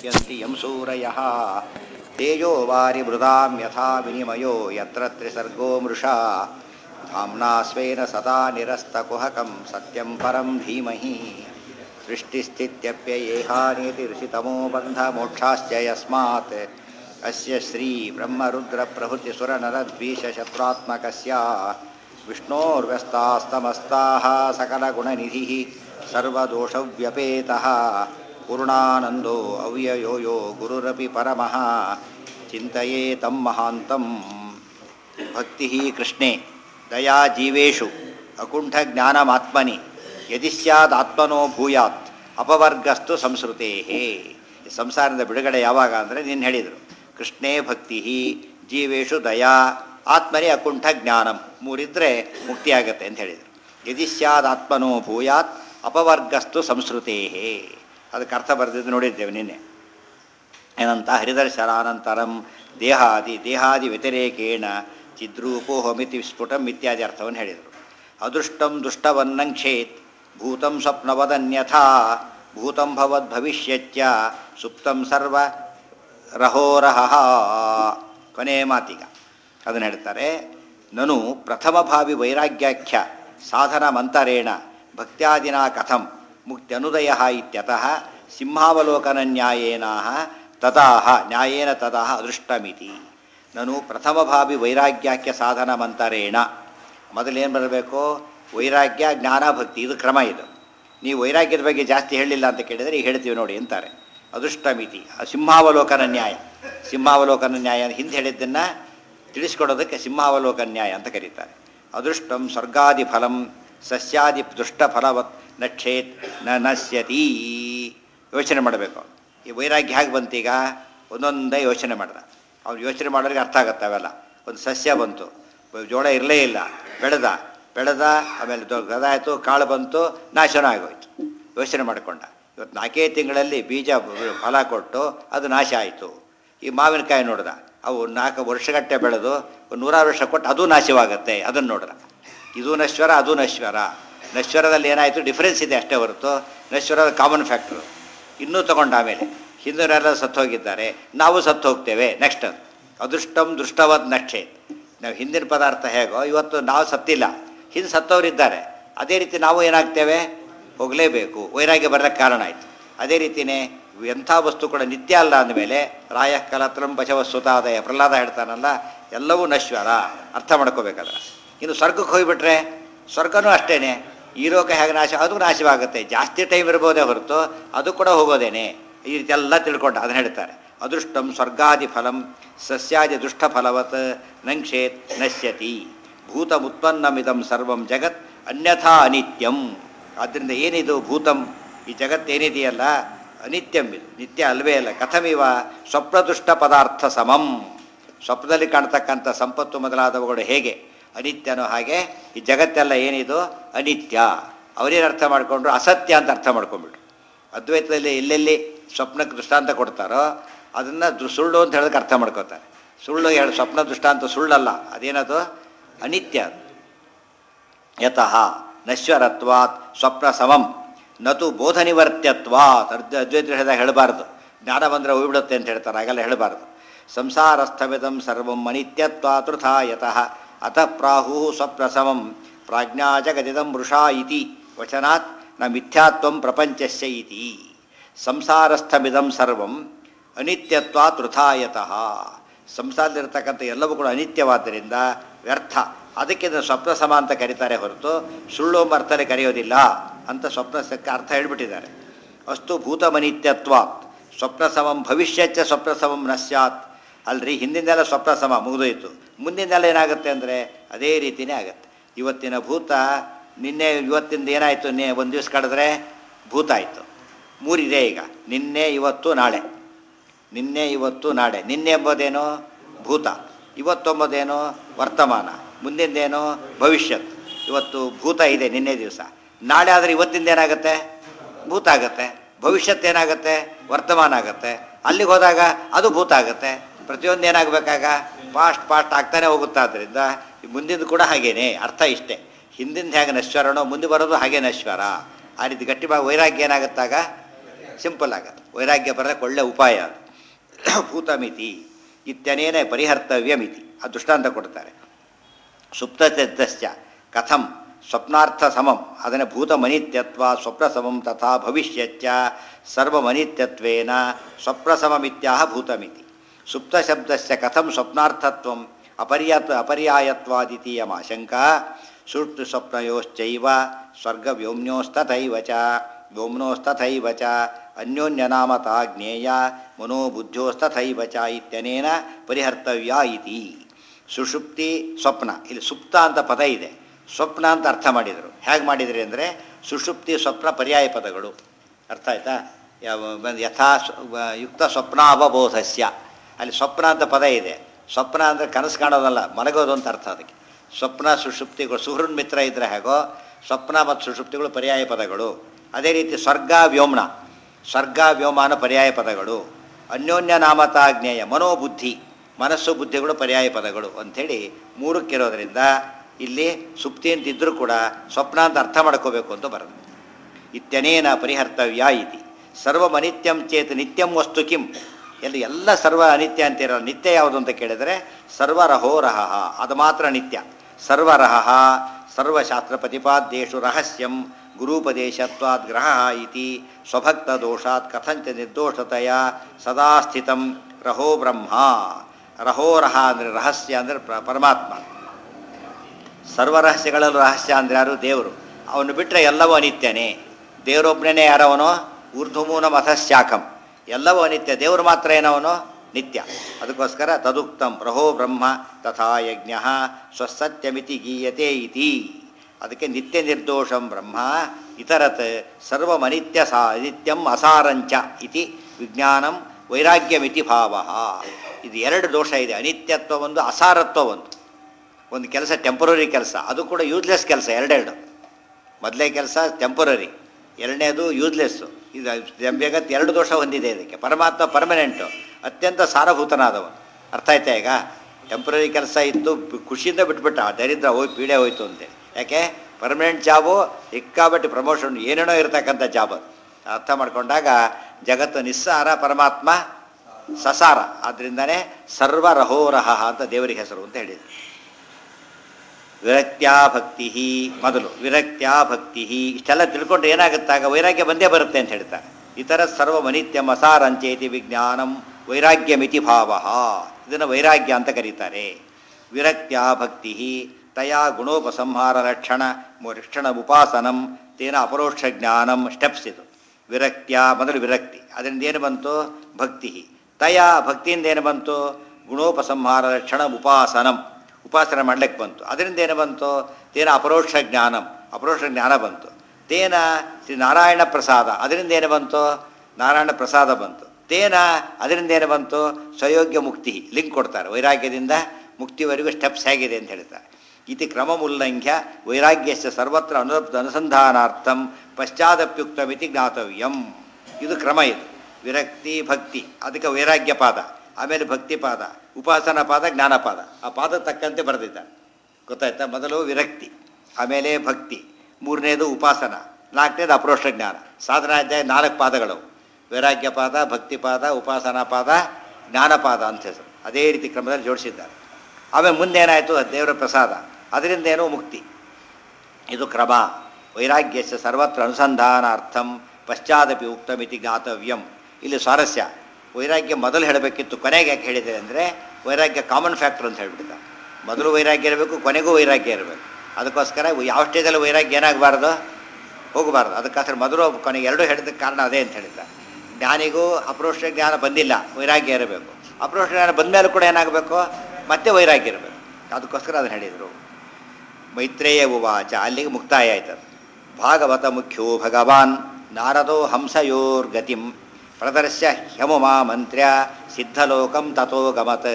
तप्यन्ति यं सूरयः तेजो वारिमृदां यथा विनिमयो यत्र त्रिसर्गो मृषा धाम्ना स्वेन सदा निरस्तकुहकं सत्यं परं धीमहि सृष्टिस्थित्यप्ययेहानीतिर्षितमो बन्धमोक्षाश्च यस्मात् अस्य श्रीब्रह्मरुद्रप्रभृतिसुरनरद्वीषशत्रुत्मकस्य विष्णोर्व्यस्तास्तमस्ताः सकलगुणनिधिः सर्वदोषव्यपेतः पूर्णानन्दो अव्ययो यो गुरुरपि परमः चिन्तये तं महान्तं भक्तिः कृष्णे दया जीवेषु अकुण्ठज्ञानमात्मनि यदि ಸ್ಯಾದಾತ್ಮನೋ ಭೂಯಾತ್ ಅಪವರ್ಗಸ್ತು ಸಂಸ್ಕೃತೇ ಸಂಸಾರದ ಬಿಡುಗಡೆ ಯಾವಾಗ ಅಂದರೆ ನಿನ್ನ ಹೇಳಿದರು ಕೃಷ್ಣೇ ಭಕ್ತಿ ಜೀವೇಶು ದಯಾ ಆತ್ಮನೇ ಅಕುಂಠ ಜ್ಞಾನಂ ಮೂರಿದ್ರೆ ಮುಕ್ತಿಯಾಗತ್ತೆ ಅಂತ ಹೇಳಿದರು ಯದಿ ಸ್ಯಾದಾತ್ಮನೋ ಭೂಯಾತ್ ಅಪವರ್ಗಸ್ತು ಸಂಸ್ಕೃತೇ ಅದಕ್ಕೆ ಅರ್ಥ ಬರೆದಿದ್ದು ನೋಡಿದ್ದೇವೆ ನಿನ್ನೆ ಏನಂತ ಹರಿದರ್ಶನಾನಂತರಂ ದೇಹಾದಿ ದೇಹಾದಿ ವ್ಯತಿರೇಕೇಣ ಚಿದ್ರೂಪೋಹಮಿತಿ ಸ್ಫುಟಂ ಇತ್ಯಾದಿ ಅರ್ಥವನ್ನು ಹೇಳಿದರು ಅದೃಷ್ಟಂ ದುಷ್ಟವನ್ನಂಕ್ಷೇತ್ ಭೂತಂ ಸ್ವಪ್ನವದನ್ಯಥಾ ಭೂತಂ ಭವದ್ಭವಿಷ್ಯತ್ಯ ಸುಪ್ತಂ ಸರ್ವ ರಹೋರಹ ಕೊನೆಯ ಮಾತಿಗ ಅದನ್ನು ಹೇಳ್ತಾರೆ ನನು ಪ್ರಥಮ ಭಾವಿ ವೈರಾಗ್ಯಾಖ್ಯ ಸಾಧನ ಮಂತರೇಣ ಭಕ್ತ್ಯಾದಿನ ಕಥಂ ಮುಕ್ತ್ಯನುದಯ ಇತ್ಯತಃ ಸಿಂಹಾವಲೋಕನ ನ್ಯಾಯೇನ ತದಾಹ ನ್ಯಾಯೇನ ತದಾಹ ಅದೃಷ್ಟಮಿತಿ ನಾನು ಪ್ರಥಮ ಭಾವಿ ವೈರಾಗ್ಯಾಖ್ಯ ಸಾಧನ ಮಂತರೇಣ ಮೊದಲೇನು ಬರಬೇಕು ವೈರಾಗ್ಯ ಜ್ಞಾನ ಭಕ್ತಿ ಇದು ಕ್ರಮ ಇದು ನೀವು ವೈರಾಗ್ಯದ ಬಗ್ಗೆ ಜಾಸ್ತಿ ಹೇಳಿಲ್ಲ ಅಂತ ಕೇಳಿದರೆ ಈಗ ಹೇಳ್ತೀವಿ ನೋಡಿ ಅಂತಾರೆ ಅದೃಷ್ಟಮಿತಿ ಸಿಂಹಾವಲೋಕನ ನ್ಯಾಯ ಸಿಂಹಾವಲೋಕನ ನ್ಯಾಯ ಹಿಂದೆ ಹೇಳಿದ್ದನ್ನು ತಿಳಿಸ್ಕೊಡೋದಕ್ಕೆ ಸಿಂಹಾವಲೋಕನ ನ್ಯಾಯ ಅಂತ ಕರೀತಾರೆ ಅದೃಷ್ಟಂ ಸ್ವರ್ಗಾದಿ ಫಲಂ ಸಸ್ಯಾದಿ ದುಷ್ಟ ಫಲವತ್ ನಕ್ಷೇತ್ ನ ನಶ್ಯತಿ ಯೋಚನೆ ಮಾಡಬೇಕು ಈ ವೈರಾಗ್ಯ ಹೇಗೆ ಬಂತೀಗ ಒಂದೊಂದೇ ಯೋಚನೆ ಮಾಡ್ದ ಅವ್ನು ಯೋಚನೆ ಮಾಡೋರಿಗೆ ಅರ್ಥ ಆಗುತ್ತೆ ಅವೆಲ್ಲ ಒಂದು ಸಸ್ಯ ಬಂತು ಜೋಳ ಇರಲೇ ಇಲ್ಲ ಬೆಳೆದ ಬೆಳೆದ ಆಮೇಲೆ ಗದಾಯಿತು ಕಾಳು ಬಂತು ನಾಶನ ಆಗೋಯ್ತು ಯೋಚನೆ ಮಾಡಿಕೊಂಡ ಇವತ್ತು ನಾಲ್ಕೇ ತಿಂಗಳಲ್ಲಿ ಬೀಜ ಫಲ ಕೊಟ್ಟು ಅದು ನಾಶ ಆಯಿತು ಈ ಮಾವಿನಕಾಯಿ ನೋಡ್ದ ಅವು ನಾಲ್ಕು ವರ್ಷಗಟ್ಟೆ ಬೆಳೆದು ಒಂದು ನೂರಾರು ವರ್ಷ ಕೊಟ್ಟು ಅದು ನಾಶವಾಗುತ್ತೆ ಅದನ್ನು ನೋಡ್ದ ಇದು ನಶ್ವರ ಅದು ನಶ್ವರ ನಶ್ವರದಲ್ಲಿ ಏನಾಯಿತು ಡಿಫ್ರೆನ್ಸ್ ಇದೆ ಅಷ್ಟೇ ಹೊರತು ನಶ್ವರದ ಕಾಮನ್ ಫ್ಯಾಕ್ಟ್ರು ಇನ್ನೂ ತಗೊಂಡ ಆಮೇಲೆ ಹಿಂದಿನವರೆಲ್ಲ ಸತ್ತು ಹೋಗಿದ್ದಾರೆ ನಾವು ಸತ್ತು ಹೋಗ್ತೇವೆ ನೆಕ್ಸ್ಟ್ ಅದೃಷ್ಟಂ ದೃಷ್ಟವದ್ ನಕ್ಷೆ ನಾವು ಹಿಂದಿನ ಪದಾರ್ಥ ಹೇಗೋ ಇವತ್ತು ನಾವು ಸತ್ತಿಲ್ಲ ಹಿಂದೆ ಸತ್ತವರಿದ್ದಾರೆ ಅದೇ ರೀತಿ ನಾವು ಏನಾಗ್ತೇವೆ ಹೋಗಲೇಬೇಕು ವೈರಾಗ್ಯ ಬರೋಕ್ಕೆ ಕಾರಣ ಆಯಿತು ಅದೇ ರೀತಿಯೇ ಎಂಥ ವಸ್ತು ಕೂಡ ನಿತ್ಯ ಅಲ್ಲ ಅಂದಮೇಲೆ ರಾಯ ಕಲತ್ರಂ ಬಸವ ಸುತಾದಯ ಪ್ರಹ್ಲಾದ ಹೇಳ್ತಾನಲ್ಲ ಎಲ್ಲವೂ ನಶ್ವರ ಅರ್ಥ ಮಾಡ್ಕೋಬೇಕಾದ್ರೆ ಇನ್ನು ಸ್ವರ್ಗಕ್ಕೆ ಹೋಗಿಬಿಟ್ರೆ ಸ್ವರ್ಗನೂ ಅಷ್ಟೇ ಈ ಲೋಕ ಹೇಗೆ ನಾಶ ಅದು ನಾಶವಾಗುತ್ತೆ ಜಾಸ್ತಿ ಟೈಮ್ ಇರ್ಬೋದೇ ಹೊರತು ಅದು ಕೂಡ ಹೋಗೋದೇನೆ ಈ ರೀತಿ ಎಲ್ಲ ತಿಳ್ಕೊಂಡು ಅದನ್ನು ಹೇಳ್ತಾರೆ ಅದೃಷ್ಟಂ ಸ್ವರ್ಗಾದಿ ಫಲಂ ಸಸ್ಯಾದಿ ದುಷ್ಟ ಫಲವತ್ ನಂಕ್ಷೇತ್ ನಶ್ಯತಿ ಭೂತಮುತ್ಪನ್ನಮಿದಂ ಸರ್ವಂ ಜಗತ್ ಅನ್ಯಥಾ ಅನಿತ್ಯಂ ಆದ್ದರಿಂದ ಏನಿದು ಭೂತಂ ಈ ಜಗತ್ತೇನಿದೆಯಲ್ಲ ಅನಿತ್ಯಂ ಇದು ನಿತ್ಯ ಅಲ್ವೇ ಅಲ್ಲ ಕಥಮಿವ ಸ್ವಪ್ನದುಷ್ಟ ಪದಾರ್ಥ ಸಮಂ ಸ್ವಪ್ನದಲ್ಲಿ ಕಾಣ್ತಕ್ಕಂಥ ಸಂಪತ್ತು ಮೊದಲಾದವುಗಳು ಹೇಗೆ ಅನಿತ್ಯನೋ ಹಾಗೆ ಈ ಜಗತ್ತೆಲ್ಲ ಏನಿದು ಅನಿತ್ಯ ಅವರೇನು ಅರ್ಥ ಮಾಡಿಕೊಂಡ್ರು ಅಸತ್ಯ ಅಂತ ಅರ್ಥ ಮಾಡ್ಕೊಂಡ್ಬಿಟ್ರು ಅದ್ವೈತದಲ್ಲಿ ಎಲ್ಲೆಲ್ಲಿ ಸ್ವಪ್ನಕ್ಕೆ ದೃಷ್ಟಾಂತ ಕೊಡ್ತಾರೋ ಅದನ್ನು ದು ಸುಳ್ಳು ಅಂತ ಹೇಳೋದಕ್ಕೆ ಅರ್ಥ ಮಾಡ್ಕೋತಾರೆ ಸುಳ್ಳು ಹೇಳಿ ಸ್ವಪ್ನ ದೃಷ್ಟಾಂತ ಸುಳ್ಳಲ್ಲ ಅದೇನದು ಅನಿತ್ಯ ಯತಃ ನಶ್ವರತ್ವಾತ್ ಸ್ವಪ್ನ ಸಮಂ ನತು ಬೋಧ ನಿವರ್ತ್ಯತ್ವಾತ್ ಅರ್ಧ ಅದ್ವೈತ ಹೇಳಿದಾಗ ಹೇಳಬಾರ್ದು ಜ್ಞಾನ ಬಂದರೆ ಹೋಗ್ಬಿಡುತ್ತೆ ಅಂತ ಹೇಳ್ತಾರೆ ಹಾಗೆಲ್ಲ ಹೇಳಬಾರ್ದು ಸಂಸಾರಸ್ಥಮಿದಂ ಸರ್ವಂ ಅನಿತ್ಯತ್ವಾತೃಥಾ ಯತಃ ಅತ ಪ್ರಾಹು ಸ್ವಪ್ನ ಸಮಂ ಪ್ರಾಜ್ಞಾ ಜಗದಿದಂ ವೃಷಾ ಇತಿ ವಚನಾತ್ ನ ಮಿಥ್ಯಾತ್ವಂ ಪ್ರಪಂಚಸ್ಯ ಇತಿ ಸಂಸಾರಸ್ಥಮಿದಂ ಸರ್ವಂ ಅನಿತ್ಯತ್ವಾತ್ ವೃಥಾಯತಃ ಸಂಸಾರದಲ್ಲಿರ್ತಕ್ಕಂಥ ಎಲ್ಲವೂ ಕೂಡ ಅನಿತ್ಯವಾದ್ದರಿಂದ ವ್ಯರ್ಥ ಅದಕ್ಕೆ ಇದನ್ನು ಸ್ವಪ್ನ ಸಮ ಅಂತ ಕರೀತಾರೆ ಹೊರತು ಸುಳ್ಳು ಎಂಬ ಅರ್ಥನೇ ಕರೆಯೋದಿಲ್ಲ ಅಂತ ಸ್ವಪ್ನಕ್ಕೆ ಅರ್ಥ ಹೇಳ್ಬಿಟ್ಟಿದ್ದಾರೆ ಅಸ್ತು ಭೂತಮನಿತ್ಯತ್ವಾತ್ ಸ್ವಪ್ನ ಸಮಂ ಭವಿಷ್ಯಚ್ಚ ಸ್ವಪ್ನ ಸಮಂ ನ ಸ್ಯಾತ್ ಅಲ್ರಿ ಹಿಂದಿಂದೆಲ್ಲ ಸ್ವಪ್ನ ಸಮ ಮುಗಿದೋಯ್ತು ಮುಂದಿಂದೆಲ್ಲ ಏನಾಗುತ್ತೆ ಅಂದರೆ ಅದೇ ರೀತಿಯೇ ಆಗುತ್ತೆ ಇವತ್ತಿನ ಭೂತ ನಿನ್ನೆ ಇವತ್ತಿಂದ ಏನಾಯಿತು ನೇ ಒಂದು ದಿವಸ ಕಳೆದ್ರೆ ಭೂತ ಆಯಿತು ಮೂರಿದೆ ಈಗ ನಿನ್ನೆ ಇವತ್ತು ನಾಳೆ ನಿನ್ನೆ ಇವತ್ತು ನಾಳೆ ನಿನ್ನೆ ಎಂಬುದೇನು ಭೂತ ಇವತ್ತೊಂಬುದೇನು ವರ್ತಮಾನ ಮುಂದಿಂದೇನು ಭವಿಷ್ಯತ್ ಇವತ್ತು ಭೂತ ಇದೆ ನಿನ್ನೆ ದಿವಸ ನಾಳೆ ಆದರೆ ಇವತ್ತಿಂದ ಏನಾಗುತ್ತೆ ಭೂತ ಆಗುತ್ತೆ ಭವಿಷ್ಯತ್ ಏನಾಗುತ್ತೆ ವರ್ತಮಾನ ಆಗುತ್ತೆ ಅಲ್ಲಿಗೆ ಹೋದಾಗ ಅದು ಭೂತ ಆಗುತ್ತೆ ಪ್ರತಿಯೊಂದು ಏನಾಗಬೇಕಾಗ ಫಾಸ್ಟ್ ಫಾಸ್ಟ್ ಆಗ್ತಾನೆ ಹೋಗುತ್ತೆ ಆದ್ದರಿಂದ ಮುಂದಿಂದು ಕೂಡ ಹಾಗೇನೆ ಅರ್ಥ ಇಷ್ಟೇ ಹಿಂದಿಂದ ಹೇಗೆ ನಶ್ವರನೋ ಮುಂದೆ ಬರೋದು ಹಾಗೆ ನಶ್ವರ ಆ ರೀತಿ ಗಟ್ಟಿವಾಗಿ ವೈರಾಗ್ಯ ಏನಾಗುತ್ತಾಗ ಸಿಂಪಲ್ ಆಗುತ್ತೆ ವೈರಾಗ್ಯ ಬರೋಕ್ಕೆ ಒಳ್ಳೆ ಉಪಾಯ ಅದು ಭೂತಮಿತಿ ಇತ್ಯನೇನ ಪರಿಹರ್ತವ್ಯಮಿತಿ ಆ ದೃಷ್ಟಾಂತ ಕೊಡ್ತಾರೆ ಸುಪ್ತಚ ಕಥಂ ಸ್ವಪ್ನಾರ್ಥ ಸಮಂ ಅದನ್ನು ಭೂತಮನಿತ್ಯತ್ವ ಸ್ವಪ್ನ ಸಮಂ ತಥಾ ಭವಿಷ್ಯಚ್ಚ ಸರ್ವಮನಿತ್ಯತ್ವೇನ ಸ್ವಪ್ನ ಸಮಮಿತ್ಯಾಹ ಭೂತಮಿತಿ ಸುಪ್ತಶಬ್ದಸ್ಯ ಕಥಂ ಸ್ವಪ್ನಾರ್ಥತ್ವಂ ಅಪರ್ಯಾತ್ ಅಪರ್ಯಾಯತ್ವಾದಿತೀಯಮಾಶಂಕಾ ಸುಷುಪ್ತು ಸ್ವಪ್ನಯೋಶ್ಚೈವ ಸ್ವರ್ಗವ್ಯೋಮ್ನೋಸ್ತಥೈವ ಚ ವ್ಯೋಮ್ನೋಸ್ತಥೈವ ಚ ಅನ್ಯೋನ್ಯನಾಮತಾ ಜ್ಞೇಯ ಮನೋಬುದ್ಧ್ಯೋಸ್ತಥೈವ ಚ ಇತ್ಯನೇನ ಪರಿಹರ್ತವ್ಯ ಇತಿ ಸುಷುಪ್ತಿ ಸ್ವಪ್ನ ಇಲ್ಲಿ ಸುಪ್ತ ಅಂತ ಪದ ಇದೆ ಸ್ವಪ್ನ ಅಂತ ಅರ್ಥ ಮಾಡಿದರು ಹೇಗೆ ಮಾಡಿದ್ರಿ ಅಂದರೆ ಸುಷುಪ್ತಿ ಸ್ವಪ್ನ ಪರ್ಯಾಯ ಪದಗಳು ಅರ್ಥ ಆಯ್ತಾ ಯಾವ ಬಂದ್ ಯಥಾ ಸ್ವ- ವ- ಯುಕ್ತ ಸ್ವಪ್ನಾವಬೋಧಸ್ಯ ಅಲ್ಲಿ ಸ್ವಪ್ನ ಅಂತ ಪದ ಇದೆ ಸ್ವಪ್ನ ಅಂದರೆ ಕನಸು ಕಾಣೋದಲ್ಲ ಮಲಗೋದು ಅಂತ ಅರ್ಥ ಅದಕ್ಕೆ ಸ್ವಪ್ನ ಸುಷುಪ್ತಿಗಳು ಸುಹೃನ್ ಮಿತ್ರ ಇದ್ದರೆ ಹೇಗೋ ಸ್ವಪ್ನ ಮತ್ತು ಸುಷುಪ್ತಿಗಳು ಪರ್ಯಾಯ ಪದಗಳು ಅದೇ ರೀತಿ ಸ್ವರ್ಗ ವ್ಯೋಮ್ನ ಸ್ವರ್ಗ ವ್ಯೋಮಾನ ಪರ್ಯಾಯ ಪದಗಳು ಅನ್ಯೋನ್ಯ ನಾಮತಾಜ್ಞೇಯ ಮನೋಬುದ್ಧಿ ಮನಸ್ಸು ಬುದ್ಧಿಗಳು ಪರ್ಯಾಯ ಪದಗಳು ಅಂಥೇಳಿ ಮೂರಕ್ಕಿರೋದ್ರಿಂದ ಇಲ್ಲಿ ಸುಪ್ತಿ ಅಂತಿದ್ರೂ ಕೂಡ ಸ್ವಪ್ನ ಅಂತ ಅರ್ಥ ಮಾಡ್ಕೋಬೇಕು ಅಂತ ಬರುತ್ತೆ ಇತ್ಯನೇನ ಪರಿಹರ್ತವ್ಯ ಇತಿ ಸರ್ವಮನಿತ್ಯಂ ಚೇತ್ ನಿತ್ಯಂ ವಸ್ತು ಕಿಂ ಎಲ್ಲಿ ಎಲ್ಲ ಸರ್ವ ಅನಿತ್ಯ ಅಂತಿರಲ್ಲ ನಿತ್ಯ ಯಾವುದು ಅಂತ ಕೇಳಿದರೆ ಸರ್ವರಹೋರಹ ಅದು ಮಾತ್ರ ನಿತ್ಯ ಸರ್ವರಹ ಸರ್ವಶಾಸ್ತ್ರ ಪ್ರತಿಪಾದ್ಯೇಷು ರಹಸ್ಯಂ ಗುರುಪದೇಶತ್ವಾದ್ ಗ್ರಹ ಇತಿ ಸ್ವಭಕ್ತ ದೋಷಾತ್ ಕಥಂಚ ನಿರ್ದೋಷತೆಯ ಸದಾ ಸ್ಥಿತಂ ರಹೋ ಬ್ರಹ್ಮ ರಹೋರಹ ಅಂದರೆ ರಹಸ್ಯ ಅಂದರೆ ಪ್ರ ಪರಮಾತ್ಮ ಸರ್ವ ರಹಸ್ಯಗಳಲ್ಲೂ ರಹಸ್ಯ ಅಂದರೆ ಯಾರು ದೇವರು ಅವನು ಬಿಟ್ಟರೆ ಎಲ್ಲವೂ ಅನಿತ್ಯನೇ ದೇವರೊಬ್ಬನೇ ಯಾರವನೋ ಊರ್ಧ್ವಮೂನ ಮಥಶ್ಯಾಕಂ ಎಲ್ಲವೂ ಅನಿತ್ಯ ದೇವರು ಮಾತ್ರ ಏನವನು ನಿತ್ಯ ಅದಕ್ಕೋಸ್ಕರ ತದುಕ್ತಂ ಪ್ರಹೋ ಬ್ರಹ್ಮ ತಥಾ ಯಜ್ಞ ಸ್ವಸತ್ಯಮಿತಿ ಗೀಯತೆ ಇತಿ ಅದಕ್ಕೆ ನಿತ್ಯ ನಿರ್ದೋಷಂ ಬ್ರಹ್ಮ ಇತರತ್ ಸರ್ವಮನಿತ್ಯ ಸಾ ನಿತ್ಯಂ ಅಸಾರಂಚ ಇತಿ ವಿಜ್ಞಾನಂ ವೈರಾಗ್ಯಮಿತಿ ಭಾವ ಇದು ಎರಡು ದೋಷ ಇದೆ ಅನಿತ್ಯತ್ವ ಒಂದು ಅಸಾರತ್ವ ಒಂದು ಒಂದು ಕೆಲಸ ಟೆಂಪರರಿ ಕೆಲಸ ಅದು ಕೂಡ ಯೂಸ್ಲೆಸ್ ಕೆಲಸ ಎರಡೆರಡು ಮೊದಲೇ ಕೆಲಸ ಟೆಂಪರರಿ ಎರಡನೇದು ಯೂಸ್ಲೆಸ್ಸು ಇದು ಜಗತ್ತು ಎರಡು ದೋಷ ಹೊಂದಿದೆ ಇದಕ್ಕೆ ಪರಮಾತ್ಮ ಪರ್ಮನೆಂಟು ಅತ್ಯಂತ ಸಾರಭೂತನಾದವನು ಅರ್ಥ ಆಯ್ತಾ ಈಗ ಟೆಂಪ್ರರಿ ಕೆಲಸ ಇತ್ತು ಬಿ- ಖುಷಿಯಿಂದ ಬಿಟ್ಬಿಟ್ಟ ಆ ದರಿದ್ರ ಹೋಗಿ ಪೀಡೆ ಹೋಯ್ತು ಅಂತೇಳಿ ಯಾಕೆ ಪರ್ಮನೆಂಟ್ ಜಾಬು ಸಿಕ್ಕಾಬಟ್ಟು ಪ್ರಮೋಷನ್ ಏನೇನೋ ಇರತಕ್ಕಂಥ ಜಾಬ್ ಅದು ಅರ್ಥ ಮಾಡ್ಕೊಂಡಾಗ ಜಗತ್ತು ನಿಸ್ಸಾರ ಪರಮಾತ್ಮ ಸಸಾರ ಆದ್ದರಿಂದನೇ ಸರ್ವರಹೋರಹ ಅಂತ ದೇವರಿಗೆ ಹೆಸರು ಅಂತ ಹೇಳಿದ್ರು ವಿರಕ್ತ್ಯಾ ಭಕ್ತಿ ಮೊದಲು ವಿರಕ್ತ್ಯಾ ಭಕ್ತಿ ಇಷ್ಟೆಲ್ಲ ತಿಳ್ಕೊಂಡ್ರೆ ಏನಾಗುತ್ತಾಗ ವೈರಾಗ್ಯ ಬಂದೇ ಬರುತ್ತೆ ಅಂತ ಹೇಳ್ತಾರೆ ಇತರ ಸರ್ವ ಮನಿತ್ಯಂ ಅಸಾರಂಚೇತಿ ವಿಜ್ಞಾನಂ ವೈರಾಗ್ಯಮಿತಿ ಭಾವ ಇದನ್ನು ವೈರಾಗ್ಯ ಅಂತ ಕರೀತಾರೆ ವಿರಕ್ತ್ಯಾ ಭಕ್ತಿ ತಯಾ ಗುಣೋಪಸಂಹಾರ ಲಕ್ಷಣ ರಕ್ಷಣ ಉಪಾಸನಂ ತೇನ ಅಪರೋಕ್ಷ ಜ್ಞಾನಂ ಸ್ಟೆಪ್ಸ್ ಇದು ವಿರಕ್ತ್ಯ ಮೊದಲು ವಿರಕ್ತಿ ಅದರಿಂದ ಏನು ಬಂತು ಭಕ್ತಿ ತಯ ಭಕ್ತಿಯಿಂದ ಏನು ಬಂತು ಗುಣೋಪಸಂಹಾರ ಲಕ್ಷಣ ಉಪಾಸನಂ ಉಪಾಸನೆ ಮಾಡ್ಲಿಕ್ಕೆ ಬಂತು ಅದರಿಂದ ಏನು ಬಂತು ತೇನ ಅಪರೋಕ್ಷ ಜ್ಞಾನಂ ಅಪರೋಕ್ಷ ಜ್ಞಾನ ಬಂತು ತೇನ ಶ್ರೀ ನಾರಾಯಣ ಪ್ರಸಾದ ಅದರಿಂದ ಏನು ಬಂತು ನಾರಾಯಣ ಪ್ರಸಾದ ಬಂತು ತೇನ ಅದರಿಂದ ಏನು ಬಂತು ಸ್ವಯೋಗ್ಯ ಮುಕ್ತಿ ಲಿಂಕ್ ಕೊಡ್ತಾರೆ ವೈರಾಗ್ಯದಿಂದ ಮುಕ್ತಿವರೆಗೂ ಸ್ಟೆಪ್ಸ್ ಹೇಗಿದೆ ಅಂತ ಹೇಳ್ತಾರೆ ಇತಿ ಕ್ರಮಮುಲ್ಲಂಘ್ಯ ವೈರಾಗ್ಯಸ್ಯ ಸರ್ವತ್ರ ಅನು ಅನುಸಂಧಾನಾರ್ಥಂ ಪಶ್ಚಾದಪ್ಯುಕ್ತಮಿತಿ ಜ್ಞಾತವ್ಯಂ ಇದು ಕ್ರಮ ಇದು ವಿರಕ್ತಿ ಭಕ್ತಿ ಅದಕ್ಕೆ ವೈರಾಗ್ಯ ಪಾದ ಆಮೇಲೆ ಭಕ್ತಿ ಪಾದ ಉಪಾಸನಾ ಪಾದ ಜ್ಞಾನಪಾದ ಆ ಪಾದ ತಕ್ಕಂತೆ ಬರೆದಿದ್ದಾರೆ ಗೊತ್ತಾಯ್ತಾ ಮೊದಲು ವಿರಕ್ತಿ ಆಮೇಲೆ ಭಕ್ತಿ ಮೂರನೇದು ಉಪಾಸನ ನಾಲ್ಕನೇದು ಅಪ್ರೋಷ್ಟ ಜ್ಞಾನ ಸಾಧನಾಧ್ಯಾಯ ನಾಲ್ಕು ಪಾದಗಳು ವೈರಾಗ್ಯ ಪಾದ ಭಕ್ತಿ ಪಾದ ಉಪಾಸನಾ ಪಾದ ಜ್ಞಾನಪಾದ ಅಂತ ಹೆಸರು ಅದೇ ರೀತಿ ಕ್ರಮದಲ್ಲಿ ಜೋಡಿಸಿದ್ದಾರೆ ಆಮೇಲೆ ಮುಂದೆ ಏನಾಯಿತು ದೇವರ ಪ್ರಸಾದ ಅದರಿಂದ ಏನೋ ಮುಕ್ತಿ ಇದು ಕ್ರಮ ವೈರಾಗ್ಯಸ್ಯ ಸರ್ವತ್ರ ಅನುಸಂಧಾನಾರ್ಥಂ ಪಶ್ಚಾದಪಿ ಉಕ್ತಮಿತಿ ಜ್ಞಾತವ್ಯಂ ಇಲ್ಲಿ ಸ್ವಾರಸ್ಯ ವೈರಾಗ್ಯ ಮೊದಲು ಹೇಳಬೇಕಿತ್ತು ಕೊನೆಗೆ ಯಾಕೆ ಹೇಳಿದೆ ಅಂದರೆ ವೈರಾಗ್ಯ ಕಾಮನ್ ಫ್ಯಾಕ್ಟರ್ ಅಂತ ಹೇಳ್ಬಿಟ್ಟಿದ್ದ ಮೊದಲು ವೈರಾಗ್ಯ ಇರಬೇಕು ಕೊನೆಗೂ ವೈರಾಗ್ಯ ಇರಬೇಕು ಅದಕ್ಕೋಸ್ಕರ ಯಾವ ಸ್ಟೇಜಲ್ಲಿ ವೈರಾಗ್ಯ ಏನಾಗಬಾರ್ದು ಹೋಗಬಾರ್ದು ಅದಕ್ಕೋಸ್ಕರ ಮೊದಲು ಕೊನೆಗೆ ಎರಡೂ ಹೇಳಿದಕ್ಕೆ ಕಾರಣ ಅದೇ ಅಂತ ಹೇಳಿದ್ದ ಜ್ಞಾನಿಗೂ ಅಪ್ರೋಷ್ಟ ಜ್ಞಾನ ಬಂದಿಲ್ಲ ವೈರಾಗ್ಯ ಇರಬೇಕು ಅಪ್ರೋಷ್ಟ ಜ್ಞಾನ ಬಂದ ಮೇಲೂ ಕೂಡ ಏನಾಗಬೇಕು ಮತ್ತೆ ವೈರಾಗ್ಯ ಇರಬೇಕು ಅದಕ್ಕೋಸ್ಕರ ಅದನ್ನು ಹೇಳಿದರು ಮೈತ್ರೇಯ ಉವಾಚ ಅಲ್ಲಿಗೆ ಮುಕ್ತಾಯ ಆಯ್ತದ ಭಾಗವತ ಮುಖ್ಯೋ ಭಗವಾನ್ ನಾರದೋ ಹಂಸಯೋರ್ಗತಿಂ ಪ್ರದರ್ಶ್ಯ ಹ್ಯಮುಮಾ ಮಂತ್ರ್ಯ ಸಿದ್ಧಲೋಕಂ ತಥೋ ಗಮತ್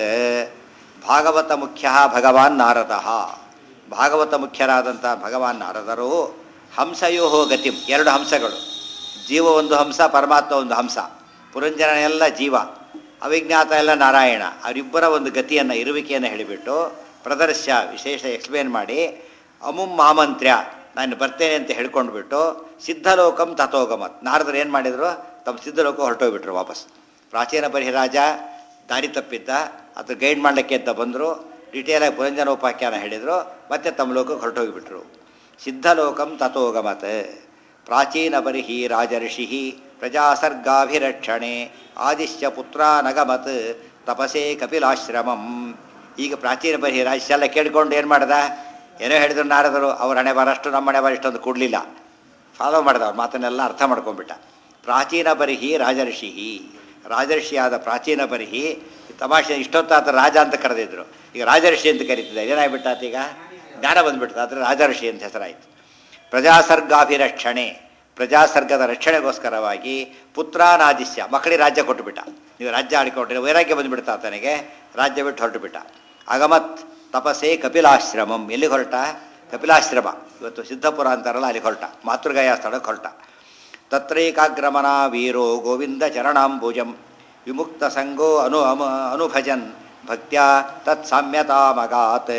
ಭಾಗವತ ಮುಖ್ಯ ಭಗವಾನ್ ನಾರದಃ ಭಾಗವತ ಮುಖ್ಯರಾದಂಥ ಭಗವಾನ್ ನಾರದರು ಹಂಸಯೋ ಗತಿಂ ಎರಡು ಹಂಸಗಳು ಜೀವ ಒಂದು ಹಂಸ ಪರಮಾತ್ಮ ಒಂದು ಹಂಸ ಪುರಂಜನ ಎಲ್ಲ ಜೀವ ಅವಿಜ್ಞಾತ ಎಲ್ಲ ನಾರಾಯಣ ಅವರಿಬ್ಬರ ಒಂದು ಗತಿಯನ್ನು ಇರುವಿಕೆಯನ್ನು ಹೇಳಿಬಿಟ್ಟು ಪ್ರದರ್ಶ್ಯ ವಿಶೇಷ ಎಕ್ಸ್ಪ್ಲೇನ್ ಮಾಡಿ ಅಮುಂ ಮಾಮಂತ್ರ್ಯ ನಾನು ಬರ್ತೇನೆ ಅಂತ ಹೇಳ್ಕೊಂಡ್ಬಿಟ್ಟು ಸಿದ್ಧಲೋಕಂ ತಥೋಗಮತ್ ನಾರದರು ಏನು ಮಾಡಿದರು ತಮ್ಮ ಸಿದ್ಧಲೋಕ ಹೊರಟೋಗ್ಬಿಟ್ರು ವಾಪಸ್ ಪ್ರಾಚೀನ ಪರಿರಾಜ ದಾರಿ ತಪ್ಪಿದ್ದ ಅದು ಗೈಡ್ ಮಾಡಲಿಕ್ಕೆ ಅಂತ ಬಂದರು ಡಿಟೇಲಾಗಿ ಪುರಂಜನೋಪಾಖ್ಯಾನ ಹೇಳಿದರು ಮತ್ತೆ ತಮ್ಮ ಲೋಕಕ್ಕೆ ಹೊರಟೋಗಿಬಿಟ್ರು ಸಿದ್ಧಲೋಕಂ ತಥೋಗಮತ್ ಪ್ರಾಚೀನ ಪರಿಹಿ ರಾಜರ್ಷಿ ಪ್ರಜಾಸರ್ಗಾಭಿರಕ್ಷಣೆ ಆದಿಶ್ಯ ಪುತ್ರ ನಗಮತ್ ತಪಸೇ ಕಪಿಲಾಶ್ರಮಂ ಈಗ ಪ್ರಾಚೀನ ಪರಿಹಿ ರಾಜ ಎಲ್ಲ ಕೇಳ್ಕೊಂಡು ಏನು ಮಾಡ್ದ ಏನೋ ಹೇಳಿದ್ರು ನಾರದರು ಅವ್ರ ಹಣೆ ಬರಷ್ಟು ನಮ್ಮ ಹಣೆ ಬರ ಇಷ್ಟೊಂದು ಕೊಡಲಿಲ್ಲ ಫಾಲೋ ಮಾಡಿದ ಅವ್ರ ಮಾತನ್ನೆಲ್ಲ ಅರ್ಥ ಮಾಡ್ಕೊಂಡ್ಬಿಟ್ಟ ಪ್ರಾಚೀನ ಪರಿಹಿ ರಾಜರ್ಷಿ ರಾಜರ್ಷಿಯಾದ ಪ್ರಾಚೀನ ಪರಿಹಿ ತಮಾಷೆ ಇಷ್ಟೊತ್ತಾತ ರಾಜ ಅಂತ ಕರೆದಿದ್ರು ಈಗ ರಾಜರ್ಷಿ ಅಂತ ಕರೀತಿದ್ದಾರೆ ಏನಾಗ್ಬಿಟ್ಟಾತ ಈಗ ಜ್ಞಾನ ಬಂದ್ಬಿಡ್ತು ಆದರೆ ರಾಜರ್ಷಿ ಅಂತ ಹೆಸರಾಯಿತು ಪ್ರಜಾಸರ್ಗಾಭಿರಕ್ಷಣೆ ಪ್ರಜಾಸರ್ಗದ ರಕ್ಷಣೆಗೋಸ್ಕರವಾಗಿ ಪುತ್ರಾನಾದಿಶ್ಯ ಮಕ್ಕಳಿಗೆ ರಾಜ್ಯ ಕೊಟ್ಟುಬಿಟ್ಟ ನೀವು ರಾಜ್ಯ ಆಡಿಕೊಟ್ರೆ ವೈರಾಗ್ಯ ಬಂದುಬಿಡ್ತಾ ಆತನಿಗೆ ರಾಜ್ಯ ಬಿಟ್ಟು ಹೊರಟುಬಿಟ್ಟ ಅಗಮತ್ ತಪಸ್ಸೇ ಕಪಿಲಾಶ್ರಮಂ ಎಲ್ಲಿಗೆ ಹೊರಟ ಕಪಿಲಾಶ್ರಮ ಇವತ್ತು ಸಿದ್ಧಪುರ ಅಂತಾರಲ್ಲ ಅಲ್ಲಿ ಹೊರಟ ಮಾತೃಗಯ ಸ್ಥಳಕ್ಕೆ ಹೊರಟ ತತ್ರೈಕಾಗ್ರಮನ ವೀರೋ ಗೋವಿಂದ ಚರಣಾಂಬುಜಂ ವಿಮುಕ್ತ ಸಂಗೋ ಅನು ಅಮ ಅನುಭಜನ್ ಭಕ್ತ್ಯಾ ತತ್ಸಾಮ್ಯತಾಮಗಾತ್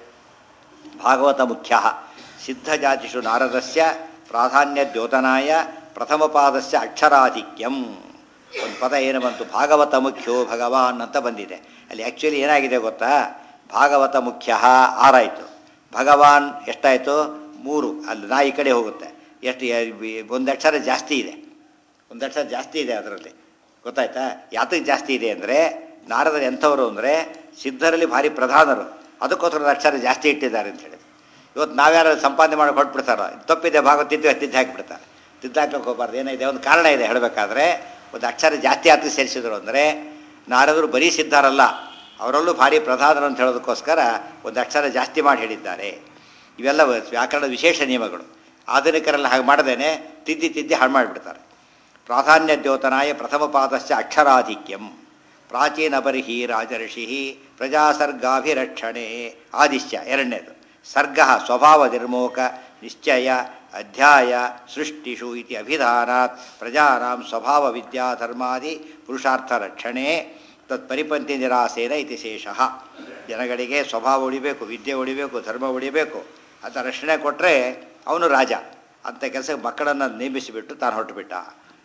ಭಾಗವತ ಮುಖ್ಯ ಸಿದ್ಧಜಾತಿಷು ನಾರದಸ್ಯ ಪ್ರಾಧಾನ್ಯದ್ಯೋತನಾಯ ಪ್ರಥಮಪಾದಸ್ಯ ಅಕ್ಷರಾಧಿಕ್ಯಂ ಒಂದು ಪದ ಏನು ಬಂತು ಭಾಗವತ ಮುಖ್ಯೋ ಭಗವಾನ್ ಅಂತ ಬಂದಿದೆ ಅಲ್ಲಿ ಆ್ಯಕ್ಚುಲಿ ಏನಾಗಿದೆ ಗೊತ್ತಾ ಭಾಗವತ ಮುಖ್ಯ ಆರಾಯಿತು ಭಗವಾನ್ ಎಷ್ಟಾಯಿತು ಮೂರು ಅಲ್ಲಿ ನಾ ಈ ಕಡೆ ಹೋಗುತ್ತೆ ಎಷ್ಟು ಒಂದು ಅಕ್ಷರ ಜಾಸ್ತಿ ಇದೆ ಒಂದು ಅಕ್ಷರ ಜಾಸ್ತಿ ಇದೆ ಅದರಲ್ಲಿ ಗೊತ್ತಾಯ್ತಾ ಯಾತಕ್ಕೆ ಜಾಸ್ತಿ ಇದೆ ಅಂದರೆ ನಾರದರು ಎಂಥವರು ಅಂದರೆ ಸಿದ್ಧರಲ್ಲಿ ಭಾರಿ ಪ್ರಧಾನರು ಅದಕ್ಕೋಸ್ಕರ ಒಂದು ಅಕ್ಷರ ಜಾಸ್ತಿ ಇಟ್ಟಿದ್ದಾರೆ ಅಂತ ಹೇಳಿ ಇವತ್ತು ನಾವ್ಯಾರು ಸಂಪಾದನೆ ಮಾಡಿ ಹೊಟ್ಬಿಡ್ತಾರೋ ತಪ್ಪಿದೆ ಭಾಗ ತಿದ್ದು ತಿದ್ದು ಹಾಕಿಬಿಡ್ತಾರೆ ತಿದ್ದು ಹಾಕ್ಲಿಕ್ಕೆ ಹೋಗ್ಬಾರ್ದು ಏನಿದೆ ಒಂದು ಕಾರಣ ಇದೆ ಹೇಳಬೇಕಾದ್ರೆ ಒಂದು ಅಕ್ಷರ ಜಾಸ್ತಿ ಆತ ಸೇರಿಸಿದ್ರು ಅಂದರೆ ನಾರದರು ಬರೀ ಸಿದ್ಧರಲ್ಲ ಅವರಲ್ಲೂ ಭಾರಿ ಪ್ರಧಾನರು ಅಂತ ಹೇಳೋದಕ್ಕೋಸ್ಕರ ಒಂದು ಅಕ್ಷರ ಜಾಸ್ತಿ ಮಾಡಿ ಹೇಳಿದ್ದಾರೆ ಇವೆಲ್ಲ ವ್ಯಾಕರಣ ವಿಶೇಷ ನಿಯಮಗಳು ಆಧುನಿಕರೆಲ್ಲ ಹಾಗೆ ಮಾಡದೇನೆ ತಿದ್ದಿ ತಿದ್ದಿ ಹಾಳು ಮಾಡಿಬಿಡ್ತಾರೆ ಪ್ರಾಧಾನ್ಯ ದ್ಯೋತನಾಯ ಪ್ರಥಮ ಪಾದಶ್ಚ ಅಕ್ಷರಾಧಿಕ್ಯಂ ಪ್ರಾಚೀನ ಪರಿಹಿ ರಾಜರ್ಷಿ ಪ್ರಜಾಸರ್ಗಾಭಿರಕ್ಷಣೆ ಆದಿಶ್ಯ ಎರಡನೇದು ಸರ್ಗ ಸ್ವಭಾವ ನಿರ್ಮೋಕ ನಿಶ್ಚಯ ಅಧ್ಯಾಯ ಸೃಷ್ಟಿಷು ಇತಿ ಅಭಿಧಾನಾತ್ ಪ್ರಜಾನಾಂ ಸ್ವಭಾವ ವಿದ್ಯಾ ಧರ್ಮಾದಿ ಪುರುಷಾರ್ಥ ರಕ್ಷಣೆ ತತ್ಪರಿಪಂಥಿ ನಿರಾಸೇನ ಇತಿ ಶೇಷಃ ಜನಗಳಿಗೆ ಸ್ವಭಾವ ಉಳಿಬೇಕು ವಿದ್ಯೆ ಉಳಿಬೇಕು ಧರ್ಮ ಉಳಿಬೇಕು ಅಂತ ರಕ್ಷಣೆ ಕೊಟ್ಟರೆ ಅವನು ರಾಜ ಅಂಥ ಕೆಲಸ ಮಕ್ಕಳನ್ನು ನೇಮಿಸಿಬಿಟ್ಟು ತಾನು ಹೊರಟುಬಿಟ್ಟ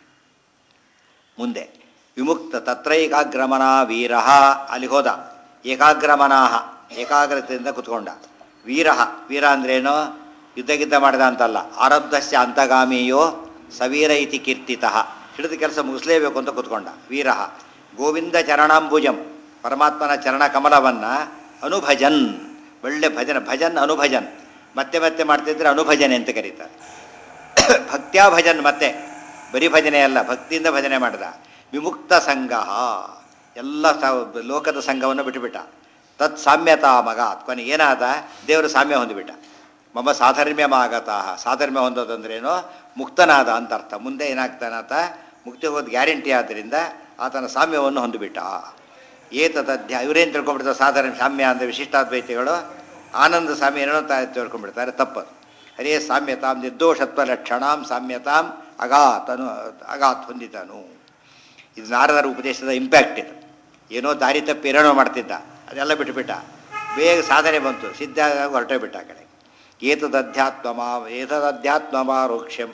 ಮುಂದೆ ವಿಮುಕ್ತ ತತ್ರೈಕಾಗ್ರಮನ ವೀರ ಅಲ್ಲಿ ಹೋದ ಏಕಾಗ್ರಮನಾಹ ಏಕಾಗ್ರತೆಯಿಂದ ಕುತ್ಕೊಂಡ ವೀರ ವೀರ ಅಂದ್ರೇನು ಯುದ್ಧ ಗಿದ್ದ ಮಾಡಿದ ಅಂತಲ್ಲ ಆರಬ್ಧಸ್ಯ ಅಂತಗಾಮಿಯೋ ಸವೀರ ಇತಿ ಕೀರ್ತಿತಃ ಹಿಡಿದ ಕೆಲಸ ಮುಗಿಸ್ಲೇಬೇಕು ಅಂತ ಕುತ್ಕೊಂಡ ವೀರ ಗೋವಿಂದ ಚರಣಾಂಬುಜಂ ಪರಮಾತ್ಮನ ಚರಣ ಕಮಲವನ್ನು ಅನುಭಜನ್ ಒಳ್ಳೆ ಭಜನ ಭಜನ್ ಅನುಭಜನ್ ಮತ್ತೆ ಮತ್ತೆ ಮಾಡ್ತಿದ್ರೆ ಅನುಭಜನೆ ಅಂತ ಕರೀತಾರೆ ಭಕ್ತ್ಯಾ ಭಜನ್ ಮತ್ತೆ ಬರೀ ಭಜನೆ ಅಲ್ಲ ಭಕ್ತಿಯಿಂದ ಭಜನೆ ಮಾಡಿದ ವಿಮುಕ್ತ ಸಂಘ ಎಲ್ಲ ಸ- ಲೋಕದ ಸಂಘವನ್ನು ಬಿಟ್ಟುಬಿಟ್ಟ ತತ್ ಸಾಮ್ಯತಾ ಮಗ ಕೊನೆಗೆ ಏನಾದ ದೇವರು ಸಾಮ್ಯ ಹೊಂದಿಬಿಟ್ಟ ಮಮ ಸಾಧರ್ಮ್ಯಮಾಗತ ಸಾಧರ್ಮ್ಯ ಹೊಂದೋದಂದ್ರೇನು ಮುಕ್ತನಾದ ಅಂತ ಅರ್ಥ ಮುಂದೆ ಏನಾಗ್ತಾನಾತ ಮುಕ್ತಿ ಹೋದ ಗ್ಯಾರಂಟಿ ಆದ್ದರಿಂದ ಆತನ ಸಾಮ್ಯವನ್ನು ಹೊಂದಿಬಿಟ್ಟ ಏತದಧ್ಯ ಇವರೇನು ತಿಳ್ಕೊಂಡ್ಬಿಡ್ತಾರೆ ಸಾಧಾರಣ ಸಾಮ್ಯ ಅಂದರೆ ವಿಶಿಷ್ಟಾದ್ವೈತಿಗಳು ಆನಂದ ಸಾಮ್ಯ ಏನೋ ತಾ ತಿಳ್ಕೊಂಡ್ಬಿಡ್ತಾರೆ ತಪ್ಪದು ಹರೇ ಸಾಮ್ಯತಾಂ ನಿರ್ದೋಷತ್ವ ಲಕ್ಷಣಾಂ ಸಾಮ್ಯತಾಂ ಅಗಾತ್ ಅನು ಅಗಾತ್ ಹೊಂದಿದನು ಇದು ನಾರದರ ಉಪದೇಶದ ಇಂಪ್ಯಾಕ್ಟ್ ಇದು ಏನೋ ದಾರಿ ತಪ್ಪಿ ಏನೇನೋ ಮಾಡ್ತಿದ್ದ ಅದೆಲ್ಲ ಬಿಟ್ಟುಬಿಟ್ಟ ಬೇಗ ಸಾಧನೆ ಬಂತು ಸಿದ್ಧ ಹೊರಟೇ ಬಿಟ್ಟ ಆ ಕಡೆ ಏತದಧ್ಯಾತ್ಮ ಏತದಧ್ಯಾತ್ಮಮಾರೋಕ್ಷ್ಯಂ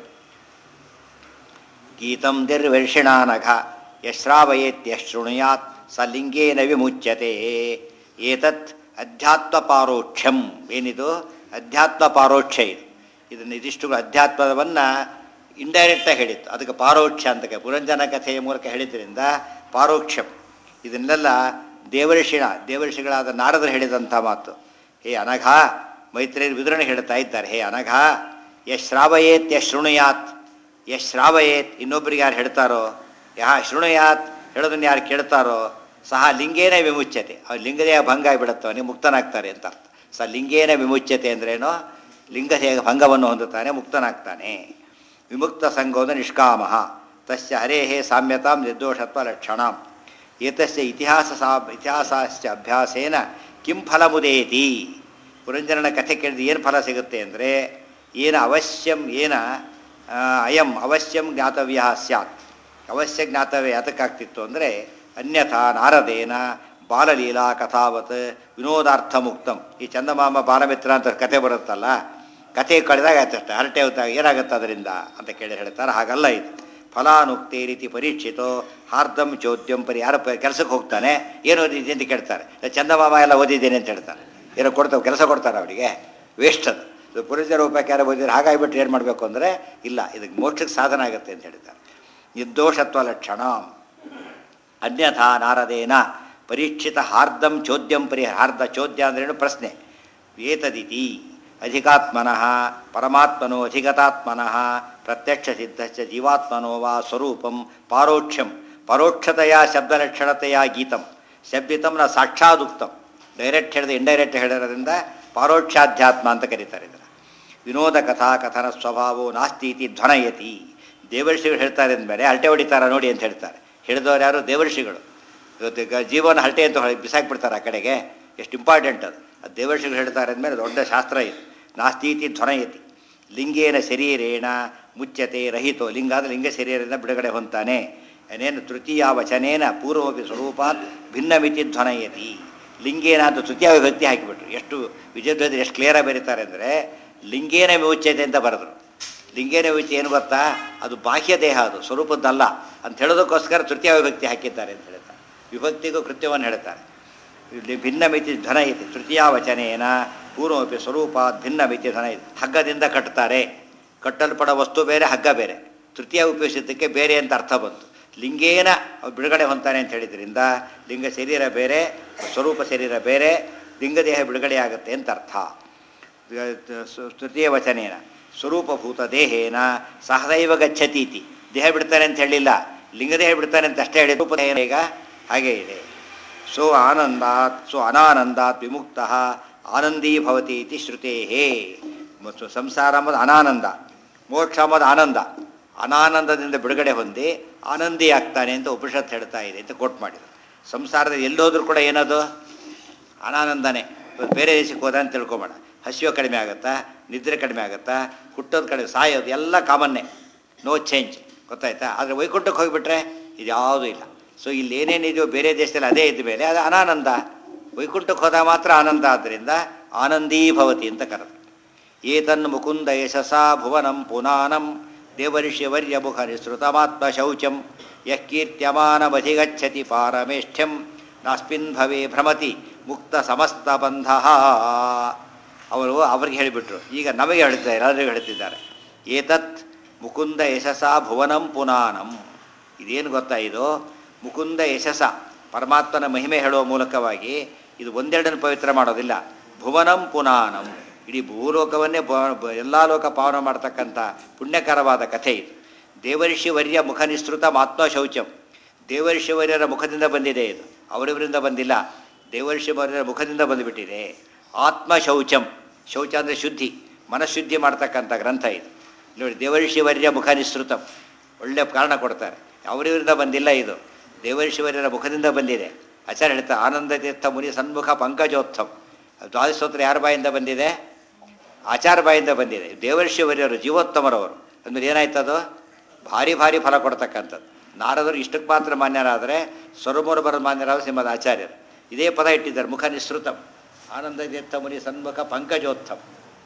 ಗೀತಂ ನಿರ್ವರ್ಷಿಣಾನಘ ಯಶ್ರಾವಯೇತ್ಯಶೃಣುಯಾತ್ ಸ ಲಿಂಗೇನ ವಿಮುಚ್ಯತೆ ಏತತ್ ಅಧ್ಯಾತ್ಮ ಪಾರೋಕ್ಷಂ ಏನಿದು ಅಧ್ಯಾತ್ಮ ಪಾರೋಕ್ಷ ಇದು ಇದನ್ನು ಇದಿಷ್ಟು ಅಧ್ಯಾತ್ಮವನ್ನು ಇಂಡೈರೆಕ್ಟಾಗಿ ಹೇಳಿತ್ತು ಅದಕ್ಕೆ ಪಾರೋಕ್ಷ ಅಂತ ಕ- ಪುರಂಜನ ಕಥೆಯ ಮೂಲಕ ಹೇಳಿದ್ರಿಂದ ಪಾರೋಕ್ಷಂ ಇದನ್ನೆಲ್ಲ ದೇವರ್ಷಿಣ ದೇವರ್ಷಿಗಳಾದ ನಾರದರು ಹೇಳಿದಂಥ ಮಾತು ಹೇ ಅನಘ ಮೈತ್ರಿಯ ವಿದುರಣ ಹೇಳ್ತಾ ಇದ್ದಾರೆ ಹೇ ಅನಘ ಯಶ್ ಶ್ರಾವಯೇತ್ ಯಶ್ ಶೃಣುಯಾತ್ ಯಶ್ ಶ್ರಾವಯೇತ್ ಇನ್ನೊಬ್ರಿಗೆ ಯಾರು ಹೇಳ್ತಾರೋ ಯಾ ಶೃಣುಯಾತ್ ಹೇಳೋದನ್ನು ಯಾರು ಕೇಳ್ತಾರೋ ಸಹ ಲಿಂಗೇನ ವಿಮುಚ್ಯತೆ ಅವ್ರು ಲಿಂಗದೇಹ ಭಂಗ ಆಗಿಬಿಡುತ್ತೋ ನೀವು ಮುಕ್ತನಾಗ್ತಾರೆ ಅಂತ ಅರ್ಥ ಸ ಲಿಂಗೇನ ವಿಮುಚ್ಯತೆ ಅಂದ್ರೇನು ಲಿಂಗದೇಹ ಭಂಗವನ್ನು ಹೊಂದುತ್ತಾನೆ ಮುಕ್ತನಾಗ್ತಾನೆ ವಿಮುಕ್ತ ಸಂಘೋದ ನಿಷ್ಕಾಮ ತಸ್ಯ ಹರೇಹೇ ಸಾಮ್ಯತಾಂ ನಿರ್ದೋಷತ್ವ ಲಕ್ಷಣಾಂ ಏತಸ್ಯ ಇತಿಹಾಸ ಸಾ ಇತಿಹಾಸಸ್ಯ ಅಭ್ಯಾಸೇನ ಕಿಂ ಫಲಮುದೇತಿ ಪುರಂಜನನ ಕಥೆ ಕೇಳಿದ್ರೆ ಏನು ಫಲ ಸಿಗುತ್ತೆ ಅಂದರೆ ಏನ ಅವಶ್ಯಂ ಏನ ಆ, ಅಯಂ ಅವಶ್ಯಂ ಜ್ಞಾತವ್ಯ ಸ್ಯಾತ್ ಅವಶ್ಯ ಜ್ಞಾತವ್ಯ ಯಾತಕ್ಕಾಗ್ತಿತ್ತು ಅಂದರೆ ಅನ್ಯಥಾ ನಾರದೇನ ಬಾಲಲೀಲಾ ಕಥಾವತ್ ವಿನೋದಾರ್ಥ ಮುಕ್ತಂ ಈ ಚಂದಮಾಮ ಬಾಲಮಿತ್ರ ಅಂತ ಕಥೆ ಬರುತ್ತಲ್ಲ ಕಥೆ ಕಳೆದಾಗ ಆಯ್ತಷ್ಟೆ ಹರಟೆ ಹೊತ್ತಾಗ ಏನಾಗುತ್ತೆ ಅದರಿಂದ ಅಂತ ಕೇಳಿ ಹೇಳ್ತಾರೆ ಹಾಗಲ್ಲ ಇದು ಫಲಾನುಕ್ತಿ ರೀತಿ ಪರೀಕ್ಷಿತೋ ಹಾರ್ದಂ ಚೋದ್ಯಂ ಪರಿ ಯಾರ ಕೆಲಸಕ್ಕೆ ಹೋಗ್ತಾನೆ ಏನು ಓದಿದ್ದೆ ಅಂತ ಕೇಳ್ತಾರೆ ಚಂದಮಾಮ ಎಲ್ಲ ಓದಿದ್ದೇನೆ ಅಂತ ಹೇಳ್ತಾರೆ ಏನೋ ಕೊಡ್ತಾವೆ ಕೆಲಸ ಕೊಡ್ತಾರೆ ಅವರಿಗೆ ವೇಸ್ಟ್ ಅದು ಇದು ಪುರುಷರ ಉಪಯೋಗ ಯಾರು ಓದಿದ್ರೆ ಹಾಗಾಗಿಬಿಟ್ಟು ಏನು ಮಾಡಬೇಕು ಅಂದರೆ ಇಲ್ಲ ಇದಕ್ಕೆ ಮೋಕ್ಷಕ್ಕೆ ಸಾಧನ ಆಗುತ್ತೆ ಅಂತ ಹೇಳ್ತಾರೆ ನಿರ್ದೋಷತ್ವ ಲಕ್ಷಣ ಅನ್ಯಥಾ ನಾರದೇನ ಪರೀಕ್ಷಿತ ಹಾರ್ದಂ ಚೋದ್ಯಂ ಪರಿ ಹಾರ್ದ ಚೋದ್ಯ ಅಂದ್ರೇನು ಪ್ರಶ್ನೆ ಏತದಿತಿ ಅಧಿಕಾತ್ಮನಃ ಪರಮಾತ್ಮನೋ ಅಧಿಗತಾತ್ಮನಃ ಪ್ರತ್ಯಕ್ಷ ಸಿದ್ಧಶ್ಚ ಜೀವಾತ್ಮನೋ ವಾ ಸ್ವರೂಪಂ ಪಾರೋಕ್ಷಂ ಪರೋಕ್ಷತೆಯ ಶಬ್ದಲಕ್ಷಣತೆಯ ಗೀತಂ ಶಬ್ದಿತಂ ನ ಸಾಕ್ಷಾದುಕ್ತಂ ಡೈರೆಕ್ಟ್ ಹೇಳಿದ ಇಂಡೈರೆಕ್ಟ್ ಹೇಳಿರೋದ್ರಿಂದ ಪಾರೋಕ್ಷಾಧ್ಯಾತ್ಮ ಅಂತ ಕರೀತಾರೆ ಇದನ್ನು ವಿನೋದ ಕಥಾ ಕಥನ ಸ್ವಭಾವೋ ನಾಸ್ತಿ ಇತಿ ಧ್ವನಯತಿ ದೇವರ್ಷಿಗಳು ಹೇಳ್ತಾರೆ ಅಂದಮೇಲೆ ಹರಟೆ ಹೊಡಿತಾರ ನೋಡಿ ಅಂತ ಹೇಳ್ತಾರೆ ಹೇಳಿದವರು ಯಾರು ದೇವರ್ಷಿಗಳು ಇವತ್ತು ಈಗ ಜೀವನ ಹರಟೆ ಅಂತ ಹೇಳಿ ಬಿಸಾಕ್ಬಿಡ್ತಾರೆ ಆ ಕಡೆಗೆ ಎಷ್ಟು ಇಂಪಾರ್ಟೆಂಟ್ ಅದು ಅದು ದೇವರ್ಷಿಗಳು ಹೇಳ್ತಾರೆ ಅಂದಮೇಲೆ ದೊಡ್ಡ ಶಾಸ್ತ್ರ ಇದು ನಾಸ್ತೀತಿ ಧ್ವನಯತಿ ಲಿಂಗೇನ ಶರೀರೇಣ ಮುಚ್ಚತೆ ರಹಿತೋ ಲಿಂಗ ಅಂದರೆ ಲಿಂಗ ಶರೀರದಿಂದ ಬಿಡುಗಡೆ ಹೊಂತಾನೆ ಏನೇನು ತೃತೀಯ ವಚನೇನ ಪೂರ್ವಪಿ ಸ್ವರೂಪಾತ್ ಭಿನ್ನಮಿತಿ ಧ್ವನಯತಿ ಲಿಂಗೇನ ಅಂತ ತೃತೀಯ ವಿಭಕ್ತಿ ಹಾಕಿಬಿಟ್ರು ಎಷ್ಟು ವಿಜಯಧ್ವಜರು ಎಷ್ಟು ಕ್ಲಿಯರಾಗಿ ಬರೀತಾರೆ ಅಂದರೆ ಲಿಂಗೇನ ವಿಮುಚ್ಯತೆ ಅಂತ ಬರೆದ್ರು ಲಿಂಗೇನ ವಿಮುಚ್ಚೆ ಏನು ಗೊತ್ತಾ ಅದು ಬಾಹ್ಯ ದೇಹ ಅದು ಸ್ವರೂಪದ್ದಲ್ಲ ಅಂತ ಹೇಳೋದಕ್ಕೋಸ್ಕರ ತೃತೀಯ ವಿಭಕ್ತಿ ಹಾಕಿದ್ದಾರೆ ಅಂತ ಹೇಳ್ತಾರೆ ವಿಭಕ್ತಿಗೂ ಕೃತ್ಯವನ್ನು ಹೇಳ್ತಾರೆ ಇಲ್ಲಿ ಭಿನ್ನ ಮಿತಿ ಧನ ಐತಿ ತೃತೀಯ ವಚನೇನ ಪೂರ್ವಪಿ ಸ್ವರೂಪ ಭಿನ್ನ ಮಿತಿ ಧನ ಐತಿ ಹಗ್ಗದಿಂದ ಕಟ್ತಾರೆ ಕಟ್ಟಲ್ಪಡ ವಸ್ತು ಬೇರೆ ಹಗ್ಗ ಬೇರೆ ತೃತೀಯ ಉಪಯೋಗಿಸಿದ್ದಕ್ಕೆ ಬೇರೆ ಅಂತ ಅರ್ಥ ಬಂತು ಲಿಂಗೇನ ಅವ್ನು ಬಿಡುಗಡೆ ಹೊಂತಾನೆ ಅಂತ ಹೇಳಿದ್ರಿಂದ ಲಿಂಗ ಶರೀರ ಬೇರೆ ಸ್ವರೂಪ ಶರೀರ ಬೇರೆ ಲಿಂಗದೇಹ ಬಿಡುಗಡೆ ಆಗುತ್ತೆ ಅಂತ ಅರ್ಥ ತೃತೀಯ ವಚನೇನ ಸ್ವರೂಪಭೂತ ದೇಹೇನ ಸಹದೈವ ಗಚ್ಚತಿ ಇತಿ ದೇಹ ಬಿಡ್ತಾನೆ ಅಂತ ಹೇಳಿಲ್ಲ ಲಿಂಗದೇಹ ಬಿಡ್ತಾನೆ ಅಂತ ಅಷ್ಟೇ ಹೇಳಿ ರೂಪ ಈಗ ಹಾಗೇ ಇದೆ ಸೊ ಆನಂದಾತ್ ಸೊ ಅನಾನಂದಾತ್ ವಿಮುಕ್ತ ಆನಂದೀ ಭವತಿ ಇತಿ ಶ್ರುತೇ ಮತ್ತು ಸಂಸಾರ ಅಂಬುದು ಅನಾನಂದ ಮೋಕ್ಷ ಅಂಬುದು ಆನಂದ ಅನಾನಂದದಿಂದ ಬಿಡುಗಡೆ ಹೊಂದಿ ಆನಂದಿ ಆಗ್ತಾನೆ ಅಂತ ಉಪನಿಷತ್ ಹೇಳ್ತಾ ಇದೆ ಅಂತ ಕೋಟ್ ಮಾಡಿದ್ರು ಸಂಸಾರದ ಎಲ್ಲೋದ್ರೂ ಕೂಡ ಏನದು ಅನಾನಂದನೇ ಇವತ್ತು ಬೇರೆ ದೇಶಕ್ಕೆ ಹೋದ ಅಂತ ತಿಳ್ಕೊಬೇಡ ಹಸಿವು ಕಡಿಮೆ ಆಗುತ್ತಾ ನಿದ್ರೆ ಕಡಿಮೆ ಆಗುತ್ತಾ ಹುಟ್ಟೋದು ಕಡಿಮೆ ಸಾಯೋದು ಎಲ್ಲ ಕಾಮನ್ನೇ ನೋ ಚೇಂಜ್ ಗೊತ್ತಾಯ್ತಾ ಆದರೆ ವೈಕುಂಠಕ್ಕೆ ಹೋಗಿಬಿಟ್ರೆ ಇದು ಯಾವುದೂ ಇಲ್ಲ ಸೊ ಇಲ್ಲಿ ಏನೇನಿದೆಯೋ ಬೇರೆ ದೇಶದಲ್ಲಿ ಅದೇ ಇದ್ದ ಮೇಲೆ ಅದು ಅನಾನಂದ ವೈಕುಂಠಕ್ಕೆ ಹೋದಾಗ ಮಾತ್ರ ಆನಂದ ಆದ್ದರಿಂದ ಆನಂದೀ ಭವತಿ ಅಂತ ಕರೆದು ಏತನ್ ಮುಕುಂದ ಯಶಸ ಭುವನಂ ಪುನಾನಂ ದೇವರ್ಷಿವರ್ಯ ಮುಖ ನಿಸೃತಮಾತ್ಮ ಶೌಚಂ ಯಃ ಕೀರ್ತ್ಯಮಾನಮಧಿಗಚ್ಚತಿ ಪಾರಮೇಷ್ಠ್ಯಂ ನಾಸ್ಮಿನ್ ಭವೇ ಭ್ರಮತಿ ಮುಕ್ತ ಸಮಸ್ತ ಬಂಧ ಅವರು ಅವ್ರಿಗೆ ಹೇಳಿಬಿಟ್ರು ಈಗ ನಮಗೆ ಹೇಳ್ತಾರೆ ಎಲ್ಲರಿಗೂ ಹೇಳ್ತಿದ್ದಾರೆ ಏತತ್ ಮುಕುಂದ ಯಶಸ ಭುವನಂ ಪುನಾನಂ ಇದೇನು ಗೊತ್ತಾ ಇದು ಮುಕುಂದ ಯಶಸ ಪರಮಾತ್ಮನ ಮಹಿಮೆ ಹೇಳುವ ಮೂಲಕವಾಗಿ ಇದು ಒಂದೆರಡನ್ನು ಪವಿತ್ರ ಮಾಡೋದಿಲ್ಲ ಭುವನಂ ಪುನಾನಂ ಇಡೀ ಭೂಲೋಕವನ್ನೇ ಎಲ್ಲ ಲೋಕ ಪಾವನ ಮಾಡ್ತಕ್ಕಂಥ ಪುಣ್ಯಕರವಾದ ಕಥೆ ಇದು ದೇವರ್ಷಿ ವರ್ಯ ಮುಖ ನಿಸೃತ ಮಾತ್ಮ ಶೌಚಂ ದೇವರ್ಷಿ ವರ್ಯರ ಮುಖದಿಂದ ಬಂದಿದೆ ಇದು ಅವರಿವರಿಂದ ಬಂದಿಲ್ಲ ದೇವರ್ಷಿ ವರ್ಯರ ಮುಖದಿಂದ ಬಂದುಬಿಟ್ಟಿದೆ ಆತ್ಮ ಶೌಚಂ ಶೌಚ ಅಂದರೆ ಶುದ್ಧಿ ಮನಃಶುದ್ಧಿ ಮಾಡ್ತಕ್ಕಂಥ ಗ್ರಂಥ ಇದು ನೋಡಿ ದೇವರ್ಷಿ ವರ್ಯ ಮುಖ ನಿಸೃತಂ ಒಳ್ಳೆಯ ಕಾರಣ ಕೊಡ್ತಾರೆ ಅವರಿವರಿಂದ ಬಂದಿಲ್ಲ ಇದು ದೇವರ್ಷಿವರ್ಯರ ಮುಖದಿಂದ ಬಂದಿದೆ ಆಚಾರ್ಯ ಹೇಳ್ತಾರೆ ಆನಂದ ತೀರ್ಥ ಮುನಿ ಸನ್ಮುಖ ಪಂಕಜೋತ್ಥಂ ದ್ವಾದಶೋತ್ರ ಯಾರ ಬಾಯಿಂದ ಬಂದಿದೆ ಆಚಾರ ಬಾಯಿಂದ ಬಂದಿದೆ ದೇವರ್ಷಿವರ್ಯರು ಜೀವೋತ್ತಮರವರು ಅಂದ್ರೆ ಏನಾಯ್ತು ಅದು ಭಾರಿ ಭಾರಿ ಫಲ ಕೊಡ್ತಕ್ಕಂಥದ್ದು ನಾರದರು ಇಷ್ಟಕ್ಕೆ ಮಾತ್ರ ಮಾನ್ಯರಾದರೆ ಸ್ವರಮೂರು ಬರೋ ಮಾನ್ಯರಾದ ಶ್ರೀಮದ್ ಆಚಾರ್ಯರು ಇದೇ ಪದ ಇಟ್ಟಿದ್ದಾರೆ ಮುಖ ನಿಸೃತಂ ಆನಂದ ತೀರ್ಥ ಮುನಿ ಸನ್ಮುಖ ಪಂಕಜೋತ್ಥಂ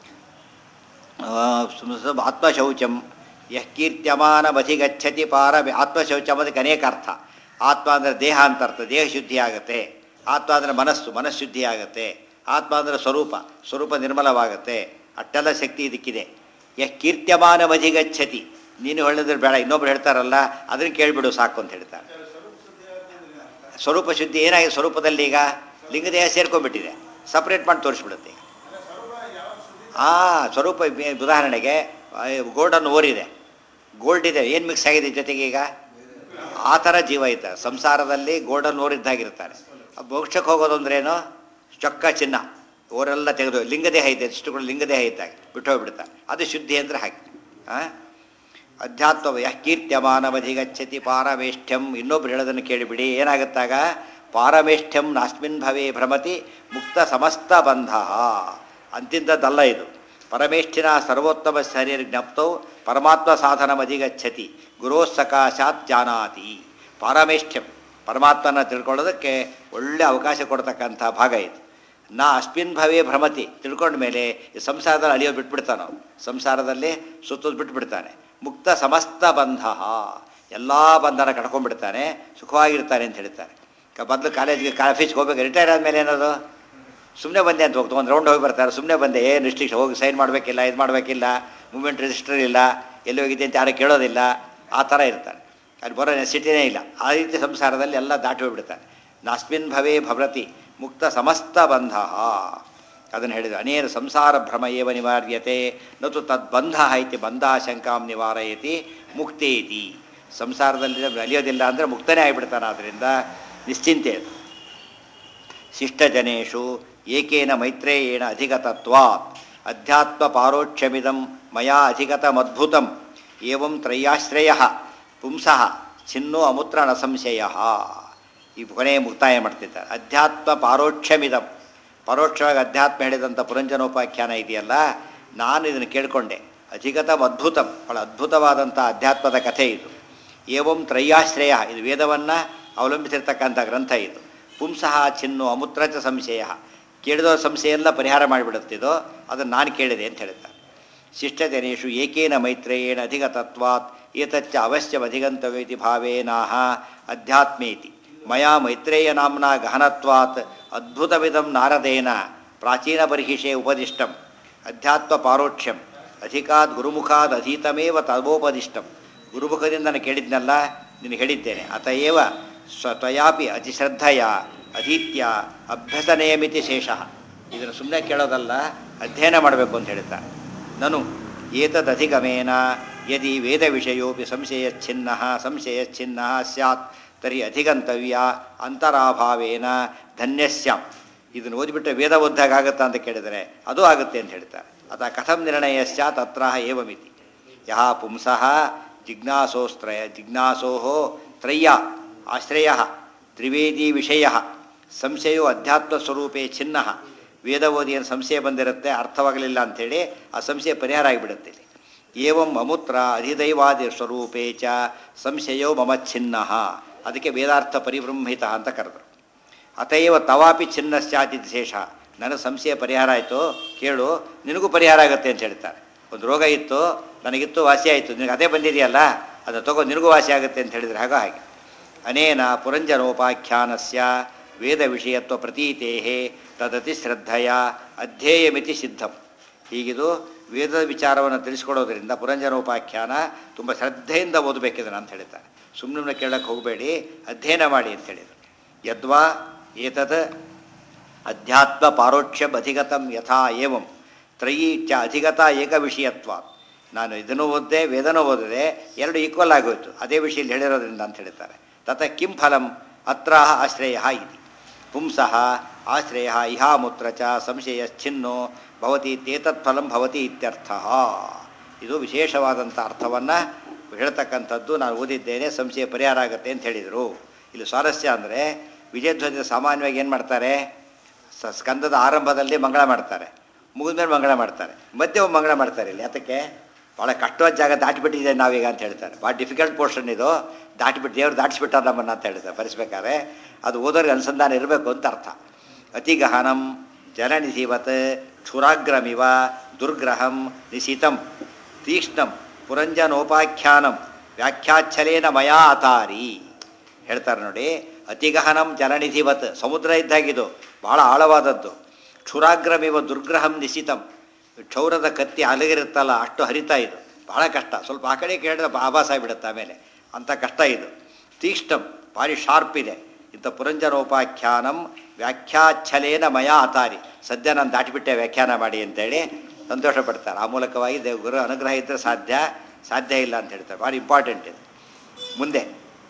ಆತ್ಮಶೌಚಂ ಯಃ ಕೀರ್ತ್ಯಮಾನಮಧಿಗಚ್ಚತಿ ಪಾರ ಆತ್ಮಶೌಚಂ ಅದಕ್ಕೆ ಅನೇಕ ಅರ್ಥ ಆತ್ಮ ಅಂದರೆ ದೇಹ ಅಂತ ಅರ್ಥ ದೇಹ ಶುದ್ಧಿ ಆಗುತ್ತೆ ಆತ್ಮ ಅಂದರೆ ಮನಸ್ಸು ಮನಃಶುದ್ಧಿ ಆಗುತ್ತೆ ಆತ್ಮ ಅಂದರೆ ಸ್ವರೂಪ ಸ್ವರೂಪ ನಿರ್ಮಲವಾಗುತ್ತೆ ಅಟ್ಟೆಲ್ಲ ಶಕ್ತಿ ಇದಕ್ಕಿದೆ ಯಃ ಕೀರ್ತ್ಯಮಾನಮಧಿಗಚ್ಚತಿ ನೀನು ಹೇಳಿದ್ರೆ ಬೇಡ ಇನ್ನೊಬ್ರು ಹೇಳ್ತಾರಲ್ಲ ಅದನ್ನು ಕೇಳಿಬಿಡು ಸಾಕು ಅಂತ ಹೇಳ್ತಾರೆ ಸ್ವರೂಪ ಶುದ್ಧಿ ಏನಾಗಿದೆ ಸ್ವರೂಪದಲ್ಲಿ ಈಗ ಲಿಂಗದೇಹ ಸೇರ್ಕೊಂಡ್ಬಿಟ್ಟಿದೆ ಸಪ್ರೇಟ್ ಮಾಡಿ ತೋರಿಸ್ಬಿಡುತ್ತೆ ಆ ಸ್ವರೂಪ ಬೆ- ಉದಾಹರಣೆಗೆ ಗೋಲ್ಡನ್ ಓರಿದೆ ಗೋಲ್ಡ್ ಇದೆ ಏನು ಮಿಕ್ಸ್ ಆಗಿದೆ ಜೊತೆಗೆ ಈಗ ಆ ಥರ ಜೀವ ಇದ್ದ ಸಂಸಾರದಲ್ಲಿ ಗೋಲ್ಡನ್ ಓರ್ ಇದ್ದಾಗಿರ್ತಾರೆ ಆ ಮೋಕ್ಷಕ್ಕೆ ಹೋಗೋದು ಅಂದ್ರೇನು ಚೊಕ್ಕ ಚಿನ್ನ ಓರೆಲ್ಲ ತೆಗೆದು ಲಿಂಗದೇಹ ಇದೆ ಇಷ್ಟುಗಳು ಲಿಂಗದೇಹ ಇದ್ದಾಗ ಬಿಟ್ಟು ಹೋಗ್ಬಿಡ್ತಾರೆ ಅದು ಶುದ್ಧಿ ಅಂದರೆ ಹಾಗೆ ಆ? ಅಧ್ಯಾತ್ಮ ಯಃ ಕೀರ್ತ್ಯಮಾನವಧಿಗಚ್ಚತಿ ಪಾರಮೇಷ್ಠ್ಯಂ ಇನ್ನೊಬ್ರು ಹೇಳೋದನ್ನು ಕೇಳಿಬಿಡಿ ಏನಾಗುತ್ತಾಗ ಪಾರಮೇಷ್ಠ್ಯಂ ನಾಸ್ಮಿನ್ ಭವೇ ಭ್ರಮತಿ ಮುಕ್ತ ಸಮಸ್ತ ಬಂಧ ಅಂತಿಂಥದ್ದಲ್ಲ ಇದು ಪರಮೇಷ್ಠಿನ ಸರ್ವೋತ್ತಮ ಶರೀರ ಜ್ಞಪ್ತೌ ಪರಮಾತ್ಮ ಸಾಧನಮಧಿಗಚ್ಚತಿ ಗುರೋ ಸಕಾಶಾತ್ ಜಾನಾತಿ ಪಾರಮೇಷ್ಠ್ಯಂ ಪರಮಾತ್ಮನ ತಿಳ್ಕೊಳ್ಳೋದಕ್ಕೆ ಒಳ್ಳೆ ಅವಕಾಶ ಕೊಡ್ತಕ್ಕಂಥ ಭಾಗ ಇದು ನಾ ಅಸ್ಮಿನ್ ಭವೇ ಭ್ರಮತಿ ತಿಳ್ಕೊಂಡ ಮೇಲೆ ಈ ಸಂಸಾರದಲ್ಲಿ ಅಳಿಯೋ ಬಿಟ್ಬಿಡ್ತಾನೆ ಅವನು ಸಂಸಾರದಲ್ಲಿ ಸುತ್ತೋದು ಬಿಟ್ಬಿಡ್ತಾನೆ ಮುಕ್ತ ಸಮಸ್ತ ಬಂಧ ಎಲ್ಲ ಬಂಧನ ಕಡ್ಕೊಂಡ್ಬಿಡ್ತಾನೆ ಸುಖವಾಗಿರ್ತಾನೆ ಅಂತ ಹೇಳ್ತಾರೆ ಕ- ಮೊದಲು ಕಾಲೇಜಿಗೆ ಆಫೀಸ್ಗೆ ಹೋಗ್ಬೇಕು ರಿಟೈರ್ ಆದಮೇಲೆ ಏನದು ಸುಮ್ಮನೆ ಬಂದೆ ಅಂತ ಹೋಗ್ತು ಒಂದು ರೌಂಡ್ ಹೋಗಿ ಬರ್ತಾರೆ ಸುಮ್ಮನೆ ಬಂದೆ ಏನು ರಿಸ್ಟ್ರಿಕ್ಷನ್ ಹೋಗಿ ಸೈನ್ ಮಾಡಬೇಕಿಲ್ಲ ಇದು ಮಾಡಬೇಕಿಲ್ಲ ಮೂಮೆಂಟ್ ರಿಜಿಸ್ಟರ್ ಇಲ್ಲ ಎಲ್ಲಿ ಹೋಗಿದೆ ಅಂತ ಯಾರು ಕೇಳೋದಿಲ್ಲ ಆ ಥರ ಇರ್ತಾರೆ ಅಲ್ಲಿ ಬರೋ ನೆಸಿಟಿನೇ ಇಲ್ಲ ಆ ರೀತಿ ಸಂಸಾರದಲ್ಲಿ ಎಲ್ಲ ದಾಟಿ ಹೋಗ್ಬಿಡ್ತಾರೆ ನಾಸ್ಮಿನ್ ಭವೇ ಭವ್ರತಿ ಮುಕ್ತ ಸಮಸ್ತ ಬಂಧ ಅದನ್ನು ಹೇಳಿದ್ರು ಅನೇನ ಸಂಸಾರ ಭ್ರಮ ಏವ ನಿವಾರ್ಯತೆ ನತು ತದ್ಬಂಧ ಇತಿ ಬಂಧಾಶಂಕಾಂ ನಿವಾರಯತಿ ಮುಕ್ತೇತಿ ಸಂಸಾರದಲ್ಲಿ ಅಲಿಯೋದಿಲ್ಲ ಅಂದರೆ ಮುಕ್ತನೇ ಆಗಿಬಿಡ್ತಾನೆ ಆದ್ದರಿಂದ ನಿಶ್ಚಿಂತೆ ಅದು ಶಿಷ್ಟಜನೇಷು ಏಕೇನ ಮೈತ್ರೇಯೇಣ ಅಧಿಗತತ್ವಾತ್ ಅಧ್ಯಾತ್ಮ ಪಾರೋಕ್ಷಮಿದಂ ಮಯಾ ಅಧಿಗತಮದ್ಭುತಂ ಏವಂ ತ್ರಯಾಶ್ರಯ ಪುಂಸಃ ಚಿನ್ನೋ ಅಮುತ್ರ ನ ಸಂಶಯ ಈ ಕೊನೆಯ ಮುಕ್ತಾಯ ಮಾಡ್ತಿದ್ದಾರೆ ಅಧ್ಯಾತ್ಮ ಪಾರೋಕ್ಷಮಿದಂ ಪರೋಕ್ಷವಾಗಿ ಅಧ್ಯಾತ್ಮ ಹೇಳಿದಂಥ ಪುರಂಜನೋಪಾಖ್ಯಾನ ಇದೆಯಲ್ಲ ನಾನು ಇದನ್ನು ಕೇಳಿಕೊಂಡೆ ಅಧಿಗತಂ ಅದ್ಭುತಂ ಬಹಳ ಅದ್ಭುತವಾದಂಥ ಅಧ್ಯಾತ್ಮದ ಕಥೆ ಇದು ಏವಂ ತ್ರಯಾಶ್ರಯ ಇದು ವೇದವನ್ನು ಅವಲಂಬಿಸಿರ್ತಕ್ಕಂಥ ಗ್ರಂಥ ಇದು ಪುಂಸಃ ಚಿನ್ನು ಅಮೂತ್ರ ಚ ಸಂಶಯ ಕೇಳಿದವ ಸಂಶಯ ಎಲ್ಲ ಪರಿಹಾರ ಮಾಡಿಬಿಡುತ್ತಿದೋ ಅದನ್ನು ನಾನು ಕೇಳಿದೆ ಅಂತ ಹೇಳ್ತಾರೆ ಶಿಷ್ಟಜನೇಷು ಏಕೇನ ಮೈತ್ರೇಯೇಣ ಅಧಿಗತತ್ವಾತ್ ಏತಚ್ಚ ಅವಶ್ಯವಧಿಗಂತವೇತಿ ಭಾವೇನಾಹ ಅಧ್ಯಾತ್ಮೇತಿ ಮಯಾ ಮೈತ್ರೇಯ ನಾಮ್ನ ಗಹನತ್ವಾತ್ ಅದ್ಭುತವಿದಂ ನಾರದೇನ ಪ್ರಾಚೀನ ಬರ್ಹಿಷೆ ಉಪದಿಷ್ಟಂ ಅಧ್ಯಾತ್ಮ ಪಾರೋಕ್ಷ್ಯಂ ಅಧಿಕಾದ್ ಗುರುಮುಖಾದ್ ಅಧೀತಮೇವ ತದೋಪದಿಷ್ಟಂ ಗುರುಮುಖದಿಂದ ನಾನು ಕೇಳಿದ್ನಲ್ಲ ನಿನಗೆ ಹೇಳಿದ್ದೇನೆ ಅತಏವ ಸ್ವತಯಾಪಿ ಅತಿಶ್ರದ್ಧೆಯ ಅಧೀತ್ಯ ಅಭ್ಯಸನೆಯ ಮಿತಿ ಶೇಷ ಇದನ್ನು ಸುಮ್ಮನೆ ಕೇಳೋದಲ್ಲ ಅಧ್ಯಯನ ಮಾಡಬೇಕು ಅಂತ ಹೇಳ್ತಾರೆ ನನು ಏತದಧಿಗಮೇನ ಯದಿ ವೇದ ವಿಷಯೋಪಿ ಸಂಶಯಚ್ಛಿನ್ನ ಸಂಶಯಚ್ಛಿನ್ನ ಸ್ಯಾತ್ ತರ್ಹಿ ಅಧಿಗಂತವ್ಯ ಅಂತರಾಭಾವೇನ ಧನ್ಯಸ್ಯಾಂ ಇದನ್ನು ಓದಿಬಿಟ್ರೆ ವೇದ ಓದ್ದಾಗ ಆಗುತ್ತಾ ಅಂತ ಕೇಳಿದರೆ ಅದು ಆಗುತ್ತೆ ಅಂತ ಹೇಳ್ತಾರೆ ಅಥ ಕಥಂ ನಿರ್ಣಯ ಸ್ಯಾತ್ ಅತ್ರ ಏವಮಿತಿ ಯಹ ಪುಂಸಃ ಜಿಜ್ಞಾಸೋಸ್ತ್ರಯ ಜಿಜ್ಞಾಸೋ ತ್ರಯ್ಯ ಆಶ್ರಯ ತ್ರಿವೇದಿ ವಿಷಯ ಸಂಶಯೋ ಅಧ್ಯಾತ್ಮ ಸ್ವರೂಪೇ ಚಿನ್ನ ವೇದ ಓದಿ ಏನು ಸಂಶಯ ಬಂದಿರುತ್ತೆ ಅರ್ಥವಾಗಲಿಲ್ಲ ಅಂಥೇಳಿ ಆ ಸಂಶಯ ಪರಿಹಾರ ಆಗಿಬಿಡುತ್ತೆ ಇಲ್ಲಿ ಏವಂ ಅಮೂತ್ರ ಅಧಿದೈವಾದಿ ಸ್ವರೂಪೇ ಚ ಸಂಶಯೋ ಮಮ ಛಿನ್ನ ಅದಕ್ಕೆ ವೇದಾರ್ಥ ಪರಿಬ್ರಹ್ಮಿತ ಅಂತ ಕರೆದರು ಅತಯವ ತವಾಪಿ ಚಿನ್ನ ಸ್ಯಾತಿ ಶೇಷ ನನ್ನ ಸಂಶಯ ಪರಿಹಾರ ಆಯಿತು ಕೇಳು ನಿನಗೂ ಪರಿಹಾರ ಆಗುತ್ತೆ ಅಂತ ಹೇಳ್ತಾರೆ ಒಂದು ರೋಗ ಇತ್ತು ನನಗಿತ್ತು ವಾಸಿ ಆಯಿತು ನಿನಗೆ ಅದೇ ಬಂದಿದೆಯಲ್ಲ ಅದನ್ನು ತಗೋ ನಿನಗೂ ವಾಸಿ ಆಗುತ್ತೆ ಅಂತ ಹೇಳಿದರೆ ಹಾಗೋ ಹಾಗೆ ಅನೇನ ಪುರಂಜನೋಪಾಖ್ಯಾನಸ್ಯ ವೇದ ವಿಷಯತ್ವ ಪ್ರತೀತೇ ತದತಿ ಶ್ರದ್ಧೆಯ ಅಧ್ಯೇಯಮಿತಿ ಸಿದ್ಧಂ ಹೀಗಿದು ವೇದದ ವಿಚಾರವನ್ನು ತಿಳಿಸ್ಕೊಡೋದ್ರಿಂದ ಪುರಂಜನೋಪಾಖ್ಯಾನ ತುಂಬ ಶ್ರದ್ಧೆಯಿಂದ ಓದಬೇಕಿದನ್ನು ಅಂತ ಹೇಳ್ತಾರೆ ಸುಮ್ಮನೆ ಕೇಳಕ್ಕೆ ಹೋಗಬೇಡಿ ಅಧ್ಯಯನ ಮಾಡಿ ಅಂತ ಹೇಳಿದರು ಯದ್ವಾ ಏತತ್ ಅಧ್ಯಾತ್ಮ ಪಾರೋಕ್ಷ್ಯಂ ಅಧಿಗತಂ ಯಥಾ ಏವಂ ತ್ರಯೀ ಚ ಅಧಿಗತ ಏಕ ವಿಷಯತ್ವ ನಾನು ಇದನ್ನು ಓದಿದೆ ವೇದನೂ ಓದಿದೆ ಎರಡು ಈಕ್ವಲ್ ಆಗೋಯ್ತು ಅದೇ ವಿಷಯದಲ್ಲಿ ಹೇಳಿರೋದ್ರಿಂದ ಅಂತ ಹೇಳ್ತಾರೆ ತತ ಕಿಂ ಫಲಂ ಅತ್ರ ಆಶ್ರಯ ಇದೆ ಪುಂಸಃ ಆಶ್ರಯ ಇಹಾಮೂತ್ರ ಚ ಸಂಶಯಶ್ಚಿನ್ನೋ ಭವತಿ ತೇತತ್ ಫಲಂ ಭವತಿ ಇತ್ಯರ್ಥ ಇದು ವಿಶೇಷವಾದಂಥ ಅರ್ಥವನ್ನು ಹೇಳ್ತಕ್ಕಂಥದ್ದು ನಾನು ಓದಿದ್ದೇನೆ ಸಂಶಯ ಪರಿಹಾರ ಆಗುತ್ತೆ ಅಂತ ಹೇಳಿದರು ಇಲ್ಲಿ ಸ್ವಾರಸ್ಯ ಅಂದರೆ ವಿಜಯಧ್ವಜ ಸಾಮಾನ್ಯವಾಗಿ ಏನು ಮಾಡ್ತಾರೆ ಸ ಸ್ಕಂದದ ಆರಂಭದಲ್ಲಿ ಮಂಗಳ ಮಾಡ್ತಾರೆ ಮುಗಿದ್ಮೇಲೆ ಮಂಗಳ ಮಾಡ್ತಾರೆ ಮಧ್ಯೆ ಒಂದು ಮಂಗಳ ಮಾಡ್ತಾರೆ ಇಲ್ಲಿ ಅದಕ್ಕೆ ಭಾಳ ಕಷ್ಟವಾದ ಜಾಗ ದಾಟಿಬಿಟ್ಟಿದೆ ನಾವೀಗ ಅಂತ ಹೇಳ್ತಾರೆ ಭಾಳ ಡಿಫಿಕಲ್ಟ್ ಪೋರ್ಷನ್ ಇದು ದಾಟಿಬಿಟ್ಟು ದೇವ್ರು ದಾಟಿಸ್ಬಿಟ್ಟಾರ ನಮ್ಮನ್ನು ಅಂತ ಹೇಳ್ತಾರೆ ಬರೆಸ್ಬೇಕಾದ್ರೆ ಅದು ಓದೋರಿಗೆ ಅನುಸಂಧಾನ ಇರಬೇಕು ಅಂತ ಅರ್ಥ ಅತಿಗಹನಂ ಜಲನಿಧಿವತ್ ಕ್ಷುರಾಗ್ರಮಿವ ದುರ್ಗ್ರಹಂ ನಿಶಿತಂ ತೀಕ್ಷ್ಣಂ ಪುರಂಜನೋಪಾಖ್ಯಾನಂ ವ್ಯಾಖ್ಯಾಚ್ಛಲೇನ ಮಯಾ ಅತಾರಿ ಹೇಳ್ತಾರೆ ನೋಡಿ ಅತಿಗಹನಂ ಜಲನಿಧಿವತ್ ಸಮುದ್ರ ಇದ್ದಾಗಿದು ಭಾಳ ಆಳವಾದದ್ದು ಕ್ಷುರಾಗ್ರಮಿವ ದುರ್ಗ್ರಹಂ ನಿಶಿತಂ ಕ್ಷೌರದ ಕತ್ತಿ ಅಲಗಿರುತ್ತಲ್ಲ ಅಷ್ಟು ಹರಿತಾ ಇದು ಬಹಳ ಕಷ್ಟ ಸ್ವಲ್ಪ ಆ ಕಡೆ ಕೇಳಿದ್ರೆ ಆಭಾಸ ಆಗಿಬಿಡುತ್ತೆ ಆಮೇಲೆ ಅಂಥ ಕಷ್ಟ ಇದು ತೀಕ್ಷ್ಣಂ ಭಾರಿ ಶಾರ್ಪ್ ಇದೆ ಇಂಥ ಪುರಂಜನೋಪಾಖ್ಯಾನಂ ವ್ಯಾಖ್ಯಾಚ್ಛಲೇನ ಮಯ ಆತಾರಿ ಸದ್ಯ ನಾನು ದಾಟಿಬಿಟ್ಟೆ ವ್ಯಾಖ್ಯಾನ ಮಾಡಿ ಅಂತೇಳಿ ಸಂತೋಷ ಪಡ್ತಾರೆ ಆ ಮೂಲಕವಾಗಿ ದೇವ್ ಗುರು ಅನುಗ್ರಹ ಇದ್ದರೆ ಸಾಧ್ಯ ಸಾಧ್ಯ ಇಲ್ಲ ಅಂತ ಹೇಳ್ತಾರೆ ಭಾರಿ ಇಂಪಾರ್ಟೆಂಟ್ ಇದು ಮುಂದೆ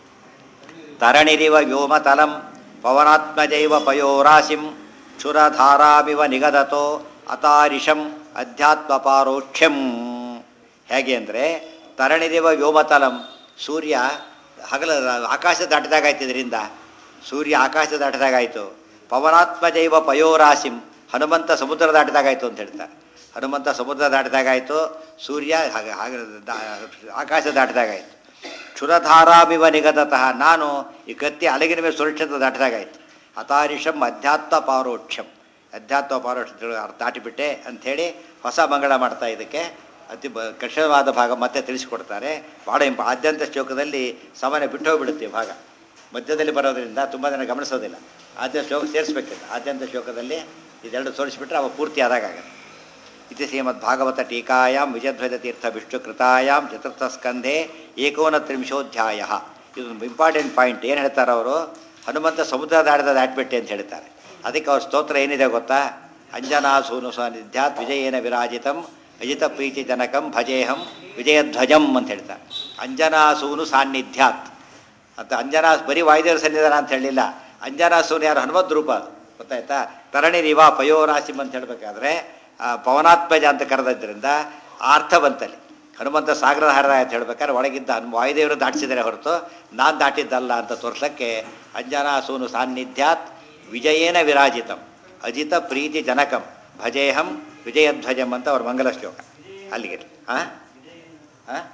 ತರಣಿರಿವ ವ್ಯೋಮತಲಂ ಪವನಾತ್ಮಜೈವ ಪಯೋರಾಶಿಂ ಕ್ಷುರಧಾರಾಮಿವ ನಿಗದತೋ ಅತಾರಿಷಂ ಅಧ್ಯಾತ್ಮ ಪಾರೋಕ್ಷ್ಯಂ ಹೇಗೆ ಅಂದರೆ ತರಣಿರಿವ ವ್ಯೋಮತಲಂ ಸೂರ್ಯ ಹಗಲ ಆಕಾಶ ದಾಟಿದಾಗಾಯ್ತು ಇದರಿಂದ ಸೂರ್ಯ ಆಕಾಶ ದಾಟಿದಾಗಾಯಿತು ಪವನಾತ್ಮಜೈವ ಪಯೋರಾಶಿಂ ಹನುಮಂತ ಸಮುದ್ರ ದಾಟಿದಾಗಾಯಿತು ಅಂತ ಹೇಳ್ತಾರೆ ಹನುಮಂತ ಸಮುದ್ರ ದಾಟಿದಾಗಾಯಿತು ಸೂರ್ಯ ಹಾಗೆ ಹಾಗೆ ದಾ- ಆಕಾಶ ದಾಟಿದಾಗಾಯಿತು ಕ್ಷುರಧಾರಾಮಿವ ನಿಗದತಃ ನಾನು ಈ ಕತ್ತಿ ಅಲಗಿನ ಮೇಲೆ ಸುರಕ್ಷಿತ ದಾಟಿದಾಗಾಯ್ತು ಅತಾರಿಷಂ ಅಧ್ಯಾತ್ಮ ಪಾರೋಕ್ಷಂ ಅಧ್ಯಾತ್ಮ ಪಾರೋಕ್ಷ ದಾಟಿಬಿಟ್ಟೆ ಅಂಥೇಳಿ ಹೊಸ ಮಂಗಳ ಮಾಡ್ತಾ ಇದಕ್ಕೆ ಅತಿ ಬ ಕಠಿಣವಾದ ಭಾಗ ಮತ್ತೆ ತಿಳಿಸಿಕೊಡ್ತಾರೆ ಭಾಳ ಇಂಪ ಆದ್ಯಂತ ಶ್ಲೋಕದಲ್ಲಿ ಸಾಮಾನ್ಯ ಬಿಟ್ಟು ಹೋಗ್ಬಿಡುತ್ತೆ ಈ ಭಾಗ ಮಧ್ಯದಲ್ಲಿ ಬರೋದ್ರಿಂದ ತುಂಬ ಜನ ಗಮನಿಸೋದಿಲ್ಲ ಆದ್ಯ ಶ್ಲೋಕ ಸೇರಿಸ್ಬೇಕಿಲ್ಲ ಆದ್ಯಂತ ಶ್ಲೋಕದಲ್ಲಿ ಇದೆರಡು ತೋರಿಸ್ಬಿಟ್ರೆ ಅವ ಪೂರ್ತಿ ಆದಾಗ ಆಗುತ್ತೆ ಇತಿ ಶ್ರೀಮದ್ ಭಾಗವತ ಟೀಕಾಯಾಂ ವಿಜಯಧ್ವಜ ತೀರ್ಥ ವಿಷ್ಣುಕೃತಾಯಾಂ ಚತುರ್ಥ ಸ್ಕಂಧೆ ಏಕೋನತ್ರಿಂಶೋಧ್ಯಾಯ ಇದೊಂದು ಇಂಪಾರ್ಟೆಂಟ್ ಪಾಯಿಂಟ್ ಏನು ಹೇಳ್ತಾರೆ ಅವರು ಹನುಮಂತ ಸಮುದ್ರ ದಾಟಿದ ದಾಟ್ಬಿಟ್ಟೆ ಅಂತ ಹೇಳ್ತಾರೆ ಅದಕ್ಕೆ ಅವ್ರ ಸ್ತೋತ್ರ ಏನಿದೆ ಗೊತ್ತಾ ಅಂಜನಾ ಸೂನು ಸಾನ್ನಿಧ್ಯಾತ್ ವಿಜಯೇನ ವಿರಾಜಿತಂ ಅಜಿತ ಪ್ರೀತಿ ಜನಕಂ ಭಜೇಹಂ ವಿಜಯಧ್ವಜಂ ಅಂತ ಹೇಳ್ತಾರೆ ಅಂಜನಾ ಸೂನು ಸಾನ್ನಿಧ್ಯಾತ್ ಅಂತ ಅಂಜನಾ ಬರೀ ವಾಯುದೇವರ ಸನ್ನಿಧಾನ ಅಂತ ಹೇಳಿಲ್ಲ ಅಂಜನಾ ಸೂನು ಯಾರು ಹನುಮದ್ ರೂಪ ಅದು ಗೊತ್ತಾಯ್ತಾ ತರಣಿ ರಿವಾ ಪಯೋರಾಸಿಮ್ ಅಂತ ಹೇಳಬೇಕಾದ್ರೆ ಪವನಾತ್ಮಜ ಅಂತ ಕರೆದಿದ್ದರಿಂದ ಆ ಅರ್ಥ ಬಂತಲ್ಲಿ ಹನುಮಂತ ಸಾಗರದ ಹರ ಅಂತ ಹೇಳ್ಬೇಕಾದ್ರೆ ಒಳಗಿದ್ದ ಹನುಮ ವಾಯುದೇವರು ದಾಟಿಸಿದರೆ ಹೊರತು ನಾನು ದಾಟಿದ್ದಲ್ಲ ಅಂತ ತೋರ್ಸಕ್ಕೆ ಅಂಜನಾ ಸೂನು ಸಾನ್ನಿಧ್ಯಾತ್ ವಿಜಯೇನ ವಿರಾಜಿತಂ ಅಜಿತ ಪ್ರೀತಿ ಜನಕಂ ಭಜೇಹಂ ವಿಜಯಧ್ವಜಂ ಅಂತ ಅವ್ರ ಮಂಗಲ ಶ್ಲೋಕ ಅಲ್ಲಿಗೆ ಹಾಂ ಹಾಂ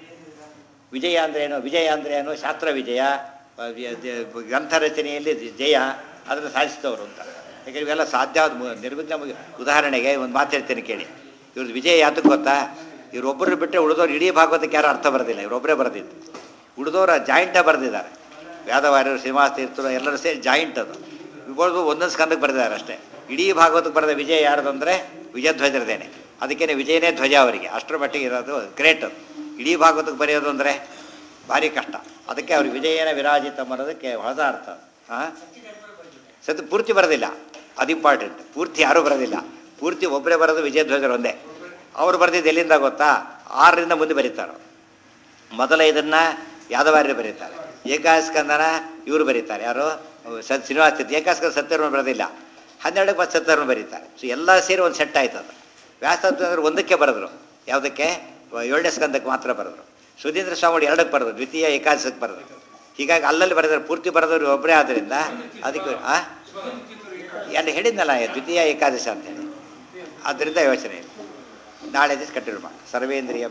ವಿಜಯ ಅಂದ್ರೆ ಏನು ವಿಜಯ ಅಂದ್ರೆ ಏನು ಶಾಸ್ತ್ರ ವಿಜಯ ಆ, ವಿ- ದ- ಗ್ರಂಥ ರಚನೆಯಲ್ಲಿ ಜಯ ಅದನ್ನು ಸಾಧಿಸಿದವರು ಅಂತ ಯಾಕಂದ್ರೆ ಇವೆಲ್ಲ ಸಾಧ್ಯ ಆದ ಮು- ನಿರ್ವಿಘ್ನ ಮುಗಿ- ಉದಾಹರಣೆಗೆ ಒಂದು ಮಾತು ಹೇಳ್ತೀನಿ ಕೇಳಿ ಇವ್ರದ್ದು ವಿಜಯ ಯಾತಕ್ಕೆ ಗೊತ್ತಾ ಇವರೊಬ್ಬರು ಬಿಟ್ಟರೆ ಉಳಿದವ್ರು ಇಡೀ ಭಾಗವತಕ್ಕೆ ಯಾರು ಅರ್ಥ ಬರೋದಿಲ್ಲ ಇವರೊಬ್ಬರೇ ಬರೆದಿದ್ದು ಉಳಿದವರು ಜಾಯಿಂಟಾಗಿ ಬರೆದಿದ್ದಾರೆ ವ್ಯಾದವಾರ್ಯರು ಶ್ರೀನಿವಾಸ ತೀರ್ಥರು ಎಲ್ಲರೂ ಸೇರಿ ಜಾಯಿಂಟ್ ಅದು ಇಬ್ಬರು ಒಂದೊಂದು ಸ್ಕಂದಕ್ಕೆ ಬರೆದಿದ್ದಾರೆ ಅಷ್ಟೇ ಇಡೀ ಭಾಗವತಕ್ಕೆ ಬರೆದ ವಿಜಯ ಯಾರ್ದು ಅಂದರೆ ವಿಜಯಧ್ವಜರದೇನೆ ಅದಕ್ಕೇನೆ ವಿಜಯನೇ ಧ್ವಜ ಅವರಿಗೆ ಅಷ್ಟರ ಮಟ್ಟಿಗೆ ಇರೋದು ಗ್ರೇಟ್ ಅದು ಇಡೀ ಭಾಗವತಕ್ಕೆ ಬರೆಯೋದು ಅಂದರೆ ಭಾರಿ ಕಷ್ಟ ಅದಕ್ಕೆ ಅವ್ರಿಗೆ ವಿಜಯನ ವಿರಾಜಿತಂ ಅನ್ನೋದಕ್ಕೆ ಹೊಸ ಅರ್ಥ ಹಾಂ ಸತ್ತು ಪೂರ್ತಿ ಬರೋದಿಲ್ಲ ಅದು ಇಂಪಾರ್ಟೆಂಟ್ ಪೂರ್ತಿ ಯಾರೂ ಬರೋದಿಲ್ಲ ಪೂರ್ತಿ ಒಬ್ಬರೇ ಬರೋದು ವಿಜಯಧ್ವಜರು ಒಂದೇ ಅವರು ಬರೆದಿದ್ದು ಎಲ್ಲಿಂದ ಗೊತ್ತಾ ಆರರಿಂದ ಮುಂದೆ ಬರೀತಾರೆ ಮೊದಲ ಇದನ್ನು ಯಾದವಾರ್ಯರು ಬರೀತಾರೆ ಏಕಾಸ್ಕಂದನ ಇವರು ಬರೀತಾರೆ ಯಾರು ಸತ್ ಶ್ರೀನಿವಾಸ ತೀರ್ಥ. ಏಕಾಸ್ಕಂದ ಸತ್ಯವನ್ನು ಬರೋದಿಲ್ಲ ಹನ್ನೆರಡಕ್ಕೆ ಮತ್ತೆ ಸತ್ಯವನ್ನು ಬರೀತಾರೆ ಸೊ ಎಲ್ಲ ಸೇರಿ ಒಂದು ಸೆಟ್ ಆಯ್ತು ಅದು ವ್ಯಾಸಂದ್ರೆ ಒಂದಕ್ಕೆ ಬರೆದ್ರು ಯಾವುದಕ್ಕೆ ಏಳನೇ ಸ್ಕಂದಕ್ಕೆ ಮಾತ್ರ ಬರೆದ್ರು ಸುಧೀಂದ್ರ ಸ್ವಾಮಿ ಎರಡಕ್ಕೆ ಬರೆದ್ರು ದ್ವಿತೀಯ ಏಕಾದಶಕ್ಕೆ ಬರೆದ್ರು ಹೀಗಾಗಿ ಅಲ್ಲಲ್ಲಿ ಬರೆದ್ರೆ ಪೂರ್ತಿ ಬರೆದವರು ಒಬ್ಬರೇ ಆದ್ದರಿಂದ ಅದಕ್ಕೆ ಆ ಎಲ್ಲ ಹೇಳಿದ್ನಲ್ಲ ದ್ವಿತೀಯ ಏಕಾದಶ ಅಂತೇಳಿ ಆದ್ದರಿಂದ ಯೋಚನೆ ಇಲ್ಲ ನಾಳೆ ದಿವಸ ಕಂಟಿನ್ಯೂ ಮಾಡಿ ಸರ್ವೇಂದ್ರಿಯ